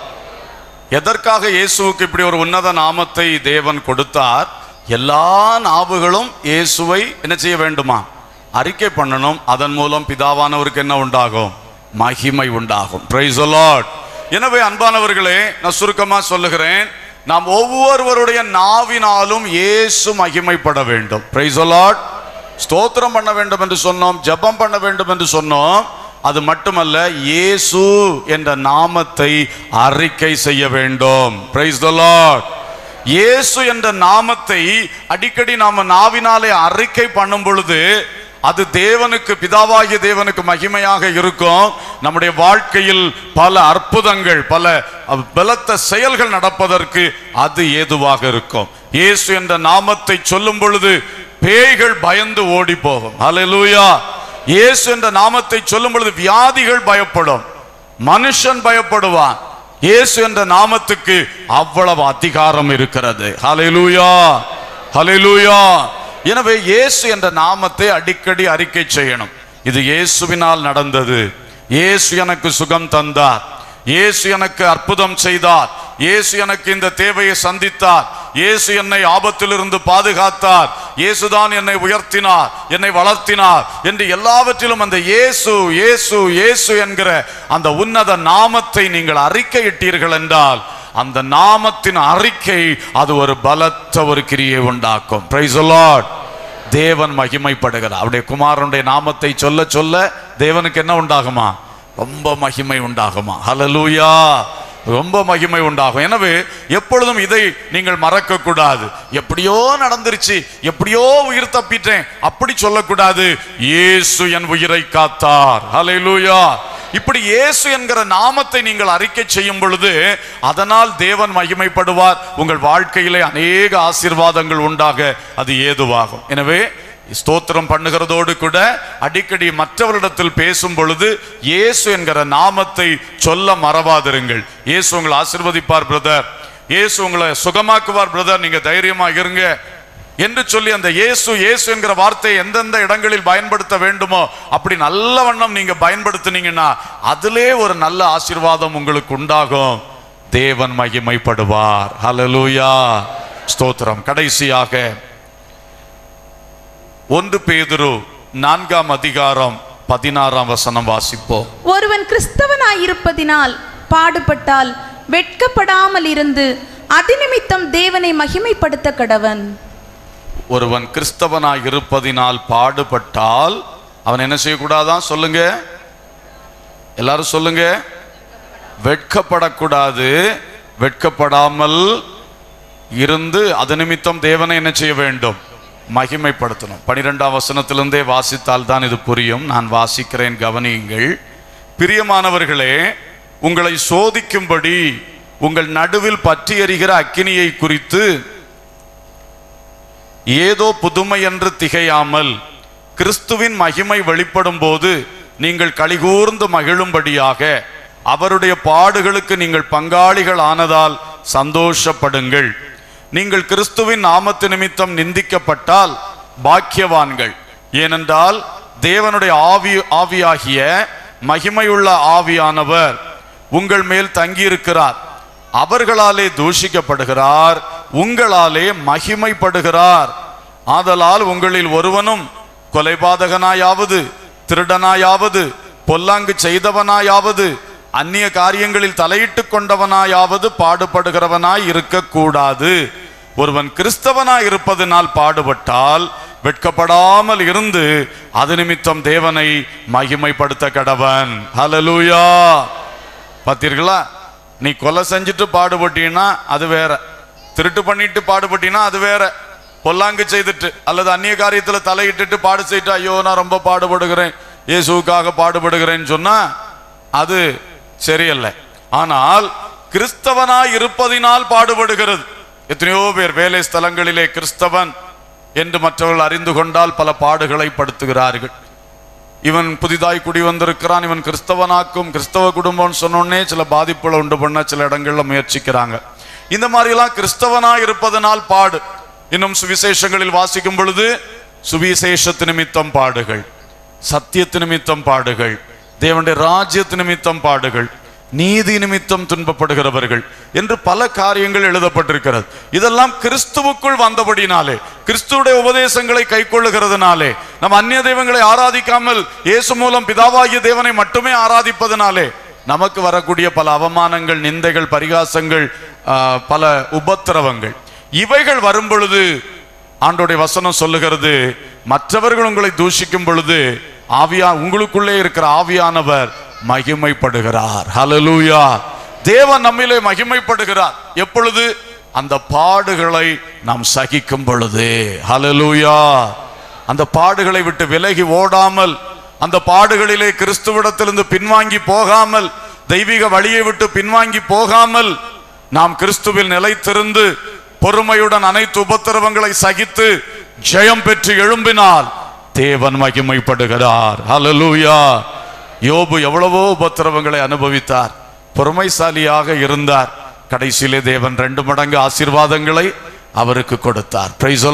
எதற்காக இயேசுவுக்கு இப்படி ஒரு உன்னத நாமத்தை தேவன் கொடுத்தார் எல்லா நாவுகளும் இயேசுவை என்ன செய்ய வேண்டுமா அறிக்கை பண்ணணும் அதன் மூலம் பிதாவானவருக்கு என்ன உண்டாகும் மகிமை உண்டாகும் பிரைஸ் லார்ட் எனவே அன்பானவர்களே நான் சுருக்கமா சொல்லுகிறேன் நாம் ஒவ்வொருவருடைய நாவினாலும் இயேசு மகிமைப்பட வேண்டும் பிரைஸ் லார்ட் ஸ்தோத்திரம் பண்ண வேண்டும் என்று சொன்னோம் ஜெபம் பண்ண வேண்டும் என்று சொன்னோம் அது மட்டுமல்ல இயேசு என்ற நாமத்தை அறிக்கை செய்ய வேண்டும் பிரைஸ் த லார்ட் இயேசு என்ற நாமத்தை அடிக்கடி நாம நாவினாலே அறிக்கை பண்ணும் பொழுது அது தேவனுக்கு பிதாவாகிய தேவனுக்கு மகிமையாக இருக்கும் நம்முடைய வாழ்க்கையில் பல அற்புதங்கள் பல அஹ், பலத்த செயல்கள் நடப்பதற்கு அது ஏதுவாக இருக்கும் இயேசு என்ற நாமத்தை சொல்லும் பொழுது பேய்கள் பயந்து ஓடி போகும் ஹalleluya இயேசு என்ற நாமத்தை சொல்லும் பொழுது வியாதிகள் பயப்படும் மனுஷன் பயப்படுவான் இயேசு என்ற நாமத்துக்கு அவ்வளவு அதிகாரம் இருக்கிறது ஹalleluya ஹalleluya எனவே இயேசு என்ற நாமத்தை அடிக்கடி அறிக்கை செய்யணும் இது இயேசுவினால் நடந்தது இயேசு எனக்கு சுகம் தந்தார் இயேசு எனக்கு அற்புதம் செய்தார் இயேசு எனக்கு இந்த தேவையை சந்தித்தார் இயேசு என்னை ஆபத்திலிருந்து பாதுகாத்தார் இயேசுதான் என்னை உயர்த்தினார் என்னை வளர்த்தினார் என்று எல்லாவற்றிலும் அந்த இயேசு இயேசு இயேசு என்கிற அந்த உன்னத நாமத்தை நீங்கள் அறிக்கையிட்டீர்கள் என்றால் அந்த நாமத்தின் அறிக்கை அது ஒரு பலத்த ஒரு கிரியை உண்டாக்கும் பிரைஸ் லார்ட் தேவன் மகிமைப்படுகிறார் அவருடைய குமாரனுடைய நாமத்தை சொல்ல சொல்ல தேவனுக்கு என்ன உண்டாகுமா ரொம்ப மகிமை உண்டாகுமா ஹalleluya ரொம்ப மகிமை உண்டாகும் எனவே எப்பொழுதும் இதை நீங்கள் மறக்க கூடாது எப்படியோ நடந்துருச்சு எப்படியோ உயிர் தப்பிட்டேன் அப்படி சொல்லக்கூடாது இயேசு என் உயிரை காத்தார் ஹalleluya இப்படி இயேசு என்கிற நாமத்தை நீங்கள் அறிக்கை செய்யும் பொழுது அதனால் தேவன் மகிமைப்படுவார் உங்கள் வாழ்க்கையிலே அநேக ஆசீர்வாதங்கள் உண்டாக அது ஏதுவாகும் எனவே ஸ்தோத்திரம் பண்ணுகிறதோடு கூட அடிக்கடி மற்றவரிடத்தில் பேசும் பொழுது இயேசு என்கிற நாமத்தை சொல்ல மறவாதிருங்கள் இயேசு உங்களை ஆசீர்வதிப்பார் பிரதர் இயேசு உங்களை சுகமாக்குவார் பிரதர் நீங்க தைரியமா இருங்க என்று சொல்லி அந்த இயேசு இயேசு என்கிற வார்த்தையை எந்தெந்த இடங்களில் பயன்படுத்த வேண்டுமோ அப்படி நல்ல வண்ணம் நீங்க பயன்படுத்தினீங்கன்னா அதிலே ஒரு நல்ல ஆசீர்வாதம் உங்களுக்கு உண்டாகும் தேவன் மகிமைப்படுவார் ஹalleluya ஸ்தோத்திரம் கடைசியாக ஒன்று பேதுரு நான்காம் அதிகாரம் பதினாறாம் வசனம் வாசிப்போம் ஒருவன் கிறிஸ்தவனாயிருப்பதினால் பாடுபட்டால் வெட்கப்படாமல் இருந்து அதிநிமித்தம் தேவனை மகிமைப்படுத்த கடவன் ஒருவன் கிறிஸ்தவனாய் இருப்பதினால் பாடுபட்டால் அவன் என்ன செய்யக்கூடாதான் சொல்லுங்க எல்லாரும் சொல்லுங்க வெட்கப்படக்கூடாது வெட்கப்படாமல் இருந்து அது நிமித்தம் தேவனை என்ன செய்ய வேண்டும் மகிமைப்படுத்தணும் பனிரெண்டாம் வசனத்திலிருந்தே வாசித்தால் தான் இது புரியும் நான் வாசிக்கிறேன் கவனியுங்கள் பிரியமானவர்களே உங்களை சோதிக்கும்படி உங்கள் நடுவில் பற்றி எறிகிற அக்கினியை குறித்து ஏதோ புதுமை என்று திகையாமல் கிறிஸ்துவின் மகிமை வெளிப்படும் போது நீங்கள் கலிகூர்ந்து மகிழும்படியாக அவருடைய பாடுகளுக்கு நீங்கள் பங்காளிகள் ஆனதால் சந்தோஷப்படுங்கள் நீங்கள் கிறிஸ்துவின் நாமத்து நிமித்தம் நிந்திக்கப்பட்டால் பாக்கியவான்கள் ஏனென்றால் தேவனுடைய ஆவி ஆவியாகிய மகிமையுள்ள ஆவியானவர் உங்கள் மேல் தங்கியிருக்கிறார் அவர்களாலே தூஷிக்கப்படுகிறார் உங்களாலே மகிமைப்படுகிறார் ஆதலால் உங்களில் ஒருவனும் கொலைபாதகனாயாவது திருடனாயாவது பொல்லாங்கு செய்தவனாயாவது அந்நிய காரியங்களில் தலையிட்டு கொண்டவனாயாவது பாடுபடுகிறவனாய் இருக்கக்கூடாது ஒருவன் கிறிஸ்தவனாய் இருப்பதனால் பாடுபட்டால் வெட்கப்படாமல் இருந்து அது நிமித்தம் தேவனை மகிமைப்படுத்த கடவன் ஹalleluya பார்த்தீர்களா நீ கொலை செஞ்சுட்டு பாடுபட்டீன்னா அது வேற திருட்டு பண்ணிட்டு பாடுபட்டீன்னா அது வேற பொல்லாங்கு செய்துட்டு அல்லது அந்நிய காரியத்துல தலையிட்டுட்டு பாடு செய்துட்டு ஐயோ நான் ரொம்ப பாடுபடுகிறேன் இயேசுவுக்காக பாடுபடுகிறேன்னு சொன்னா அது சரியல்ல ஆனால் கிறிஸ்தவனாய் இருப்பதினால் பாடுபடுகிறது எத்தனையோ பேர் வேலை ஸ்தலங்களிலே கிறிஸ்தவன் என்று மற்றவர்கள் அறிந்து கொண்டால் பல பாடுகளை படுத்துகிறார்கள் இவன் புதிதாய் குடி வந்திருக்கிறான் இவன் கிறிஸ்தவனாக்கும் கிறிஸ்தவ குடும்பம்னு சொன்னோடனே சில பாதிப்புகளை உண்டு பண்ண சில இடங்கள்ல முயற்சிக்கிறாங்க இந்த மாதிரிலாம் கிறிஸ்தவனாய் இருப்பதனால் பாடு இன்னும் சுவிசேஷங்களில் வாசிக்கும் பொழுது சுவிசேஷத்து நிமித்தம் பாடுகள் சத்தியத்து நிமித்தம் பாடுகள் தேவனுடைய ராஜ்யத்து நிமித்தம் பாடுகள் நீதி நிமித்தம் துன்பப்படுகிறவர்கள் என்று பல காரியங்கள் எழுதப்பட்டிருக்கிறது இதெல்லாம் கிறிஸ்துவுக்குள் வந்தபடினாலே கிறிஸ்துவுடைய உபதேசங்களை கைக்கொள்ளுகிறதுனாலே நம் அந்நிய தெய்வங்களை ஆராதிக்காமல் இயேசு மூலம் பிதாவாகிய தேவனை மட்டுமே ஆராதிப்பதனாலே நமக்கு வரக்கூடிய பல அவமானங்கள் நிந்தைகள் பரிகாசங்கள் ஆ, பல உபத்திரவங்கள் இவைகள் வரும் பொழுது ஆண்டோடைய வசனம் சொல்லுகிறது மற்றவர்கள் உங்களை தூஷிக்கும் பொழுது ஆவியா உங்களுக்குள்ளே இருக்கிற ஆவியானவர் மகிமைப்படுகிறார் ஹalleluya தேவன் நம்மிலே மகிமைப்படுகிறார் எப்பொழுது அந்த பாடுகளை நாம் சகிக்கும் பொழுது ஹalleluya அந்த பாடுகளை விட்டு விலகி ஓடாமல் அந்த பாடுகளிலே கிறிஸ்துவிடத்திலிருந்து பின்வாங்கி போகாமல் தெய்வீக வழியை விட்டு பின்வாங்கி போகாமல் நாம் கிறிஸ்துவில் நிலைத்திருந்து பொறுமையுடன் அனைத்து உபத்திரவங்களை சகித்து ஜெயம் பெற்று எழும்பினால் தேவன் மகிமைப்படுகிறார் ஹalleluya யோபு எவ்வளவோ உபத்திரவங்களை அனுபவித்தார் பொறுமைசாலியாக இருந்தார் கடைசியிலே தேவன் ரெண்டு மடங்கு ஆசீர்வாதங்களை அவருக்கு கொடுத்தார் பிரைஸ்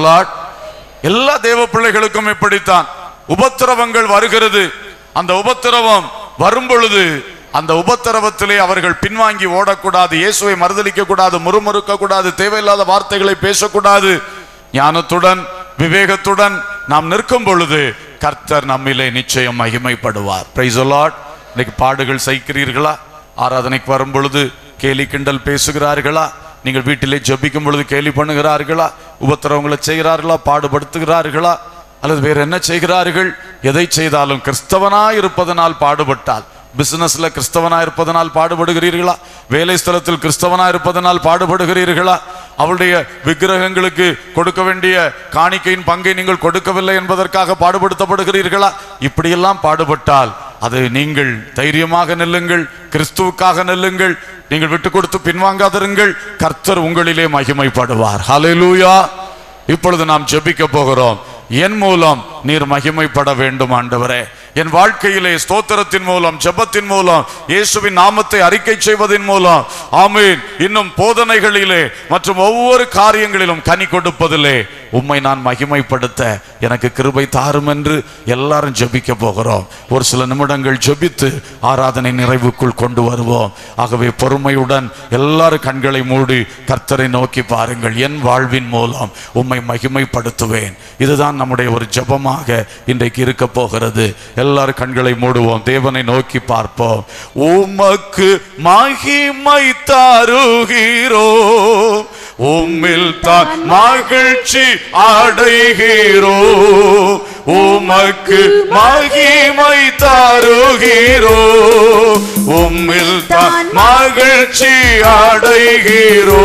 எல்லா தேவ பிள்ளைகளுக்கும் இப்படித்தான் உபத்திரவங்கள் வருகிறது அந்த உபத்திரவம் வரும் பொழுது அந்த உபத்திரவத்திலே அவர்கள் பின்வாங்கி ஓடக்கூடாது இயேசுவை மறுதலிக்க கூடாது முறுமுறுக்க கூடாது தேவையில்லாத வார்த்தைகளை பேசக்கூடாது ஞானத்துடன் விவேகத்துடன் நாம் நிற்கும் பொழுது கர்த்தர் நம்மிலே நிச்சயம் மகிமைப்படுவார் பிரைஸ் இன்னைக்கு பாடுகள் சகிக்கிறீர்களா ஆராதனைக்கு வரும் பொழுது கேலி கிண்டல் பேசுகிறார்களா நீங்கள் வீட்டிலே ஜெபிக்கும் பொழுது கேலி பண்ணுகிறார்களா உபத்திரவங்களை செய்கிறார்களா பாடுபடுத்துகிறார்களா அல்லது வேற என்ன செய்கிறார்கள் எதை செய்தாலும் கிறிஸ்தவனாய் இருப்பதனால் பாடுபட்டால் பிசினஸ்ல கிறிஸ்தவனா இருப்பதனால் பாடுபடுகிறீர்களா வேலை ஸ்தலத்தில் கிறிஸ்தவனா இருப்பதனால் பாடுபடுகிறீர்களா அவளுடைய விக்கிரகங்களுக்கு கொடுக்க வேண்டிய காணிக்கையின் பங்கை நீங்கள் கொடுக்கவில்லை என்பதற்காக பாடுபடுத்தப்படுகிறீர்களா இப்படியெல்லாம் பாடுபட்டால் அது நீங்கள் தைரியமாக நில்லுங்கள் கிறிஸ்துவுக்காக நில்லுங்கள் நீங்கள் விட்டு கொடுத்து பின்வாங்காதிருங்கள் கர்த்தர் உங்களிலே மகிமைப்படுவார் ஹalleluya இப்பொழுது நாம் ஜெபிக்க போகிறோம் என் மூலம் நீர் மகிமைப்பட வேண்டும் ஆண்டவரே என் வாழ்க்கையிலே ஸ்தோத்திரத்தின் மூலம் ஜெபத்தின் மூலம் இயேசுவின் நாமத்தை அறிக்கை செய்வதன் மூலம் ஆமீன் இன்னும் போதனைகளிலே மற்றும் ஒவ்வொரு காரியங்களிலும் கனி கொடுப்பதிலே உம்மை நான் மகிமைப்படுத்த எனக்கு கிருபை தாரும் என்று எல்லாரும் ஜெபிக்க போகிறோம் ஒரு சில நிமிடங்கள் ஜெபித்து ஆராதனை நிறைவுக்குள் கொண்டு வருவோம் ஆகவே பொறுமையுடன் எல்லாரும் கண்களை மூடி கர்த்தரை நோக்கி பாருங்கள் என் வாழ்வின் மூலம் உம்மை மகிமைப்படுத்துவேன் இதுதான் நம்முடைய ஒரு ஜெபமாக இன்றைக்கு இருக்க போகிறது எல்லாரும் கண்களை மூடுவோம் தேவனை நோக்கி பார்ப்போம் உமக்கு மகிமை தருகிறோ உம்மில் தான் மகிழ்ச்சி அடைகிறோ உமக்கு மகிமை தருகிறோ உம்மில் தான் மகிழ்ச்சி அடைகிறோ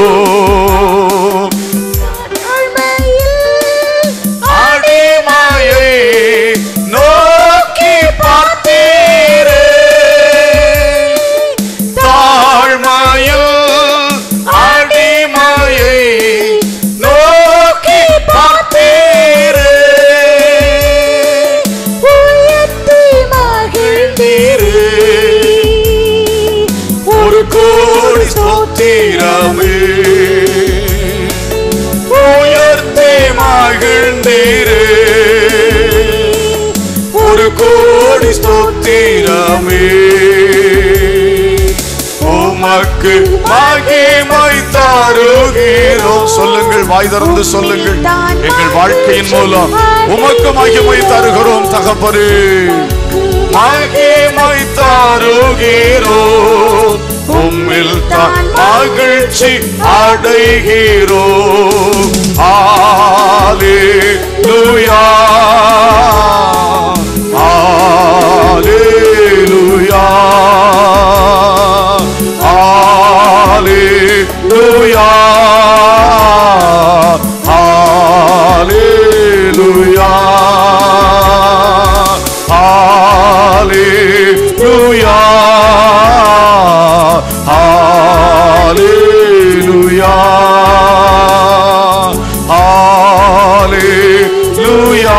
அடிமையை நோக்கி பார்த்தீரே தாழ்மையில் அடிமையை நோக்கி பார்த்தீரே உயர்த்தி மகிழ்ந்தீரே. ஒரு கோடி ஸ்தோத்திரமே உயர்த்தி மகிழ்ந்தீரே ஒரு கோடி ஸ்தோத்திரமே உமக்கு மகிமை தருகிறோம் சொல்லுங்கள் வாய் திறந்து சொல்லுங்கள் எங்கள் வாழ்க்கையின் மூலம் உமக்கு மகிமை தருகிறோம் தகப்பரே மகிமை தருகிறோ உம்மில் தான் மகிழ்ச்சி அடைகிறோ ஆலேலூயா ஆலேலூயா ஆலேலூயா ஆலேலூயா ஹalleluya ஹalleluya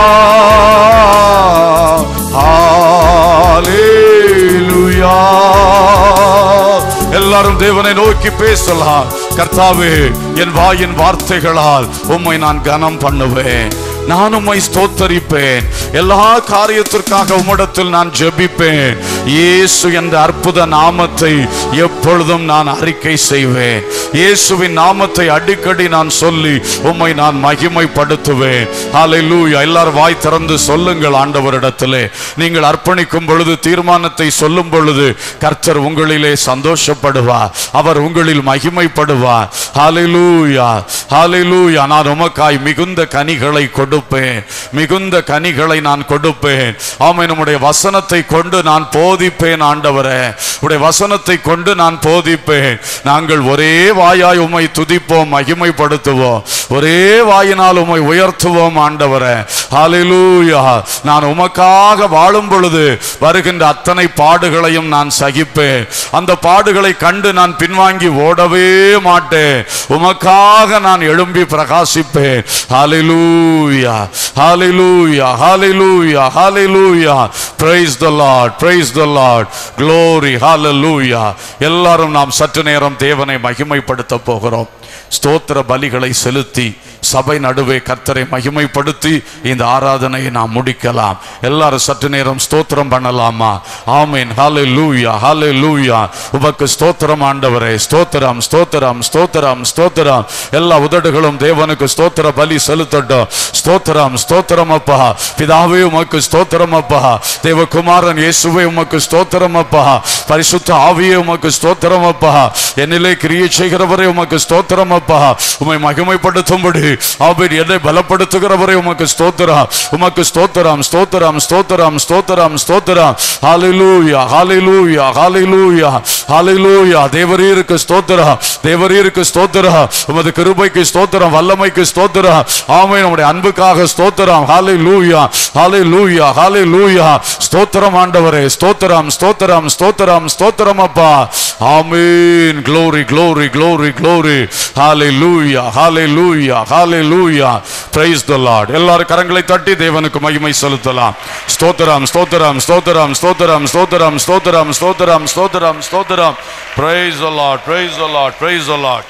ஹalleluya எல்லாரும் தேவனை நோக்கி பேசலாம் கர்த்தாவே என் வாயின் வார்த்தைகளால் உம்மை நான் கனம் பண்ணுவேன் நான் உம்மை ஸ்தோத்தரிப்பேன் எல்லா காரியத்திற்காக உம்மிடத்தில் நான் ஜெபிப்பேன் இயேசு என்ற அற்புத நாமத்தை எப்பொழுதும் நான் அறிக்கை செய்வேன் இயேசுவின் நாமத்தை அடிக்கடி நான் சொல்லி உம்மை நான் மகிமைப்படுத்துவேன் ஹalleluya எல்லாரும் வாய் திறந்து சொல்லுங்கள் ஆண்டவரிடத்திலே நீங்கள் அர்ப்பணிக்கும் பொழுது தீர்மானத்தை சொல்லும் பொழுது கர்த்தர் உங்களிலே சந்தோஷப்படுவார் அவர் உங்களில் மகிமைப்படுவார் ஹalleluya ஹalleluya நான் உமக்காய் மிகுந்த கனிகளை கொடுப்பேன் மிகுந்த கனிகளை நான் கொடுப்பேன் ஆமை நம்முடைய வசனத்தை கொண்டு நான் போதிப்பேன் ஆண்டவரே உடைய வசனத்தை கொண்டு நான் போதிப்பேன் நாங்கள் ஒரே வாயாய் உம்மை துதிப்போம் மகிமைப்படுத்துவோம் ஒரே வாயினால் உம்மை உயர்த்துவோம் ஆண்டவரே ஹalleluya நான் உமக்காக வாழும் பொழுது வருகின்ற அத்தனை பாடுகளையும் நான் சகிப்பேன் அந்த பாடுகளை கண்டு நான் பின்வாங்கி ஓடவே மாட்டேன் உமக்காக நான் எழும்பி பிரகாசிப்பேன் ஹalleluya ஹalleluya ஹalleluya ஹalleluya praise the lord praise the lord glory hallelujah எல்லாரும் நாம் சற்று நேரம் தேவனை மகிமைப்படுத்த போகிறோம் ஸ்தோத்திர பலிகளை செலுத்தி சபை நடுவே கர்த்தரை மகிமைப்படுத்தி இந்த ஆராதனையை நாம் முடிக்கலாம் எல்லாரும் சற்று நேரம் ஸ்தோத்திரம் பண்ணலாமா ஆமீன் ஹாலே லூயா ஹாலே லூயா உமக்கு ஸ்தோத்திரம் ஆண்டவரே ஸ்தோத்திரம் ஸ்தோத்திரம் ஸ்தோத்திரம் ஸ்தோத்திரம் எல்லா உதடுகளும் தேவனுக்கு ஸ்தோத்திர பலி செலுத்தட்டும் ஸ்தோத்திரம் ஸ்தோத்திரம் அப்பா பிதாவே உமக்கு ஸ்தோத்திரம் அப்பா தேவகுமாரன் இயேசுவே உமக்கு ஸ்தோத்திரம் அப்பா பரிசுத்த ஆவியே உமக்கு ஸ்தோத்திரம் அப்பா என்னிலே கிரியை செய்கிறவரே உமக்கு ஸ்தோத்திரம் அப்பா உமை மகிமைப்படுத்தும்படி ஆபீர் என்னை பலப்படுத்துகிறவரே உமக்கு ஸ்தோத்திரம் உமக்கு ஸ்தோத்திரம் ஸ்தோத்திரம் ஸ்தோத்திரம் ஸ்தோத்திரம் ஸ்தோத்திரம் ஹalleluya ஹalleluya ஹalleluya ஹalleluya தேவரீருக்கு ஸ்தோத்திரம் தேவரீருக்கு ஸ்தோத்திரம் உமது கிருபைக்கு ஸ்தோத்திரம் வல்லமைக்கு ஸ்தோத்திரம் ஆமென் உம்முடைய அன்புக்காக ஸ்தோத்திரம் ஹalleluya ஹalleluya ஹalleluya ஸ்தோத்திரம் ஆண்டவரே ஸ்தோத்திரம் ஸ்தோத்திரம் ஸ்தோத்திரம் ஸ்தோத்திரம் அப்பா ஆமென் glory glory glory glory hallelujah hallelujah hallelujah praise the lord எல்லாரும் கரங்களை தட்டி தேவனுக்கு மகிமை செலுத்தலாம் ஸ்தோத்திரம் ஸ்தோத்திரம் ஸ்தோத்திரம் ஸ்தோத்திரம் ஸ்தோத்திரம் ஸ்தோத்திரம் ஸ்தோத்திரம் ஸ்தோத்திரம் ஸ்தோத்திரம் praise the lord praise the lord praise the lord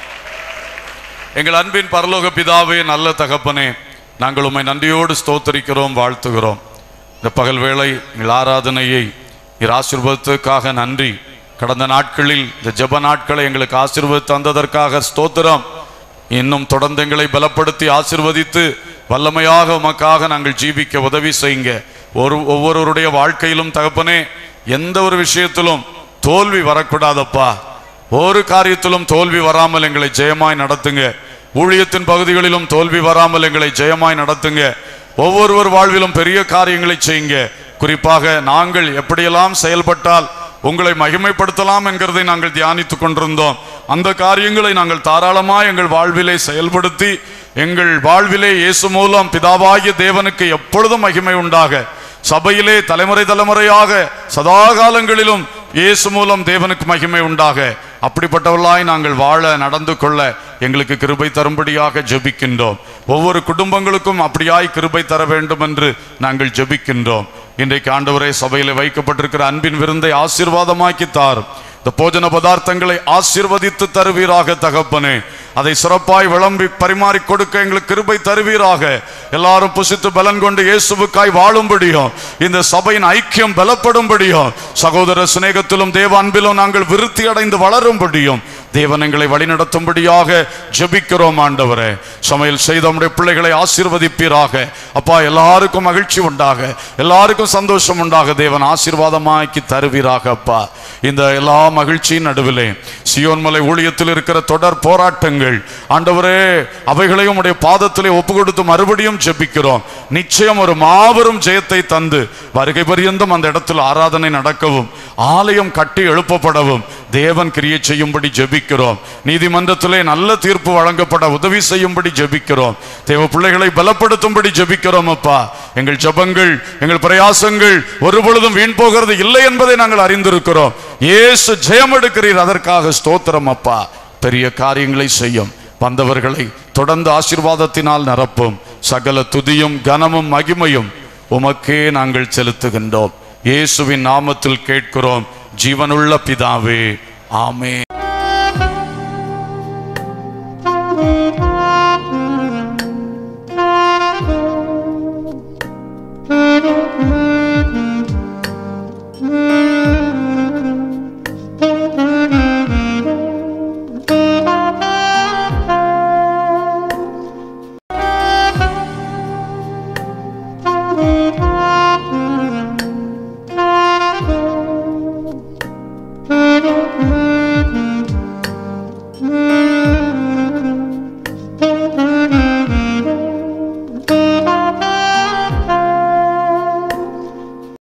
எங்கள் அன்பின் பரலோக பிதாவே நல்ல தகப்பனே நாங்கள் உம்மை நன்றியோடு ஸ்தோத்தரிக்கிறோம் வாழ்த்துகிறோம் இந்த பகல் வேளை எங்கள் ஆராதனையை நீர் ஆசீர்வாதத்துக்காக நன்றி கடந்த நாட்களில் இந்த ஜெப நாட்களை எங்களுக்கு ஆசீர்வதி தந்ததற்காக ஸ்தோத்திரம் இன்னும் தொடர்ந்து எங்களை பலப்படுத்தி ஆசீர்வதித்து வல்லமையாக உமக்காக நாங்கள் ஜீவிக்க உதவி செய்யுங்க ஒரு ஒவ்வொருவருடைய வாழ்க்கையிலும் தகப்பனே எந்த ஒரு விஷயத்திலும் தோல்வி வரக்கூடாதப்பா ஒரு காரியத்திலும் தோல்வி வராமல் எங்களை ஜெயமாய் நடத்துங்க ஊழியத்தின் பகுதிகளிலும் தோல்வி வராமல் எங்களை ஜெயமாய் நடத்துங்க ஒவ்வொருவர் வாழ்விலும் பெரிய காரியங்களை செய்யுங்க குறிப்பாக நாங்கள் எப்படியெல்லாம் செயல்பட்டால் உங்களை மகிமைப்படுத்தலாம் என்கிறதை நாங்கள் தியானித்துக் கொண்டிருந்தோம் அந்த காரியங்களை நாங்கள் தாராளமாய் எங்கள் வாழ்விலே செயல்படுத்தி எங்கள் வாழ்விலே இயேசு மூலம் பிதாவாகிய தேவனுக்கு எப்பொழுதும் மகிமை உண்டாக சபையிலே தலைமுறை தலைமுறையாக சதா காலங்களிலும் இயேசு மூலம் தேவனுக்கு மகிமை உண்டாக அப்படிப்பட்டவர்களாய் நாங்கள் வாழ நடந்து கொள்ள எங்களுக்கு கிருபை தரும்படியாக ஜெபிக்கின்றோம் ஒவ்வொரு குடும்பங்களுக்கும் அப்படியாய் கிருபை தர வேண்டும் என்று நாங்கள் ஜெபிக்கின்றோம் இன்றைக்கு ஆண்டவரே சபையிலே வைக்கப்பட்டிருக்கிற அன்பின் விருந்தை ஆசீர்வாதமாக்கி தாரும் இந்த போஜன பதார்த்தங்களை ஆசீர்வதித்து தருவீராக தகப்பனே அதை சிறப்பாய் விளம்பி பரிமாறி கொடுக்க எங்களுக்கு கிருபை தருவீராக எல்லாரும் புசித்து பலன் கொண்டு இயேசுவுக்காய் வாழும்படியும் இந்த சபையின் ஐக்கியம் பலப்படும்படியும் சகோதர சிநேகத்திலும் தேவ அன்பிலும் நாங்கள் விருத்தி அடைந்து வளரும்படியும் தேவன் எங்களை வழிநடத்தும்படியாக ஜெபிக்கிறோம் ஆண்டவரே சமையல் செய்த நம்முடைய பிள்ளைகளை ஆசீர்வதிப்பீராக அப்பா எல்லாருக்கும் மகிழ்ச்சி உண்டாக எல்லாருக்கும் சந்தோஷம் உண்டாக தேவன் ஆசீர்வாதமாக்கி தருவீராக அப்பா இந்த எல்லா மகிழ்ச்சியின் நடுவிலே சியோன்மலை ஊழியத்தில் இருக்கிற தொடர் போராட்டங்கள் ஆண்டவரே அவைகளையும் உடைய பாதத்திலே ஒப்பு கொடுத்து மறுபடியும் ஜெபிக்கிறோம் நிச்சயம் ஒரு மாபெரும் ஜெயத்தை தந்து வருகை பரியந்தம் அந்த இடத்தில் ஆராதனை நடக்கவும் ஆலயம் கட்டி எழுப்பப்படவும் தேவன் கிரியை செய்யும்படி ஜெபிக்கிறோம் நீதிமன்றத்திலே நல்ல தீர்ப்பு வழங்கப்பட உதவி செய்யும்படி ஜெபிக்கிறோம் தேவ பிள்ளைகளை பலப்படுத்தும்படி ஜெபிக்கிறோம் அப்பா எங்கள் ஜெபங்கள் எங்கள் பிரயாசங்கள் ஒரு பொழுதும் வீண் போகிறது இல்லை என்பதை நாங்கள் அறிந்திருக்கிறோம் இயேசு ஜெயம் எடுக்கிறீர் அதற்காக ஸ்தோத்திரம் அப்பா பெரிய காரியங்களை செய்யும் வந்தவர்களை தொடர்ந்து ஆசீர்வாதத்தினால் நிரப்பும் சகல துதியும் கனமும் மகிமையும் உமக்கே நாங்கள் செலுத்துகின்றோம் இயேசுவின் நாமத்தில் கேட்கிறோம் ஜீவனுள்ள பிதாவே ஆமே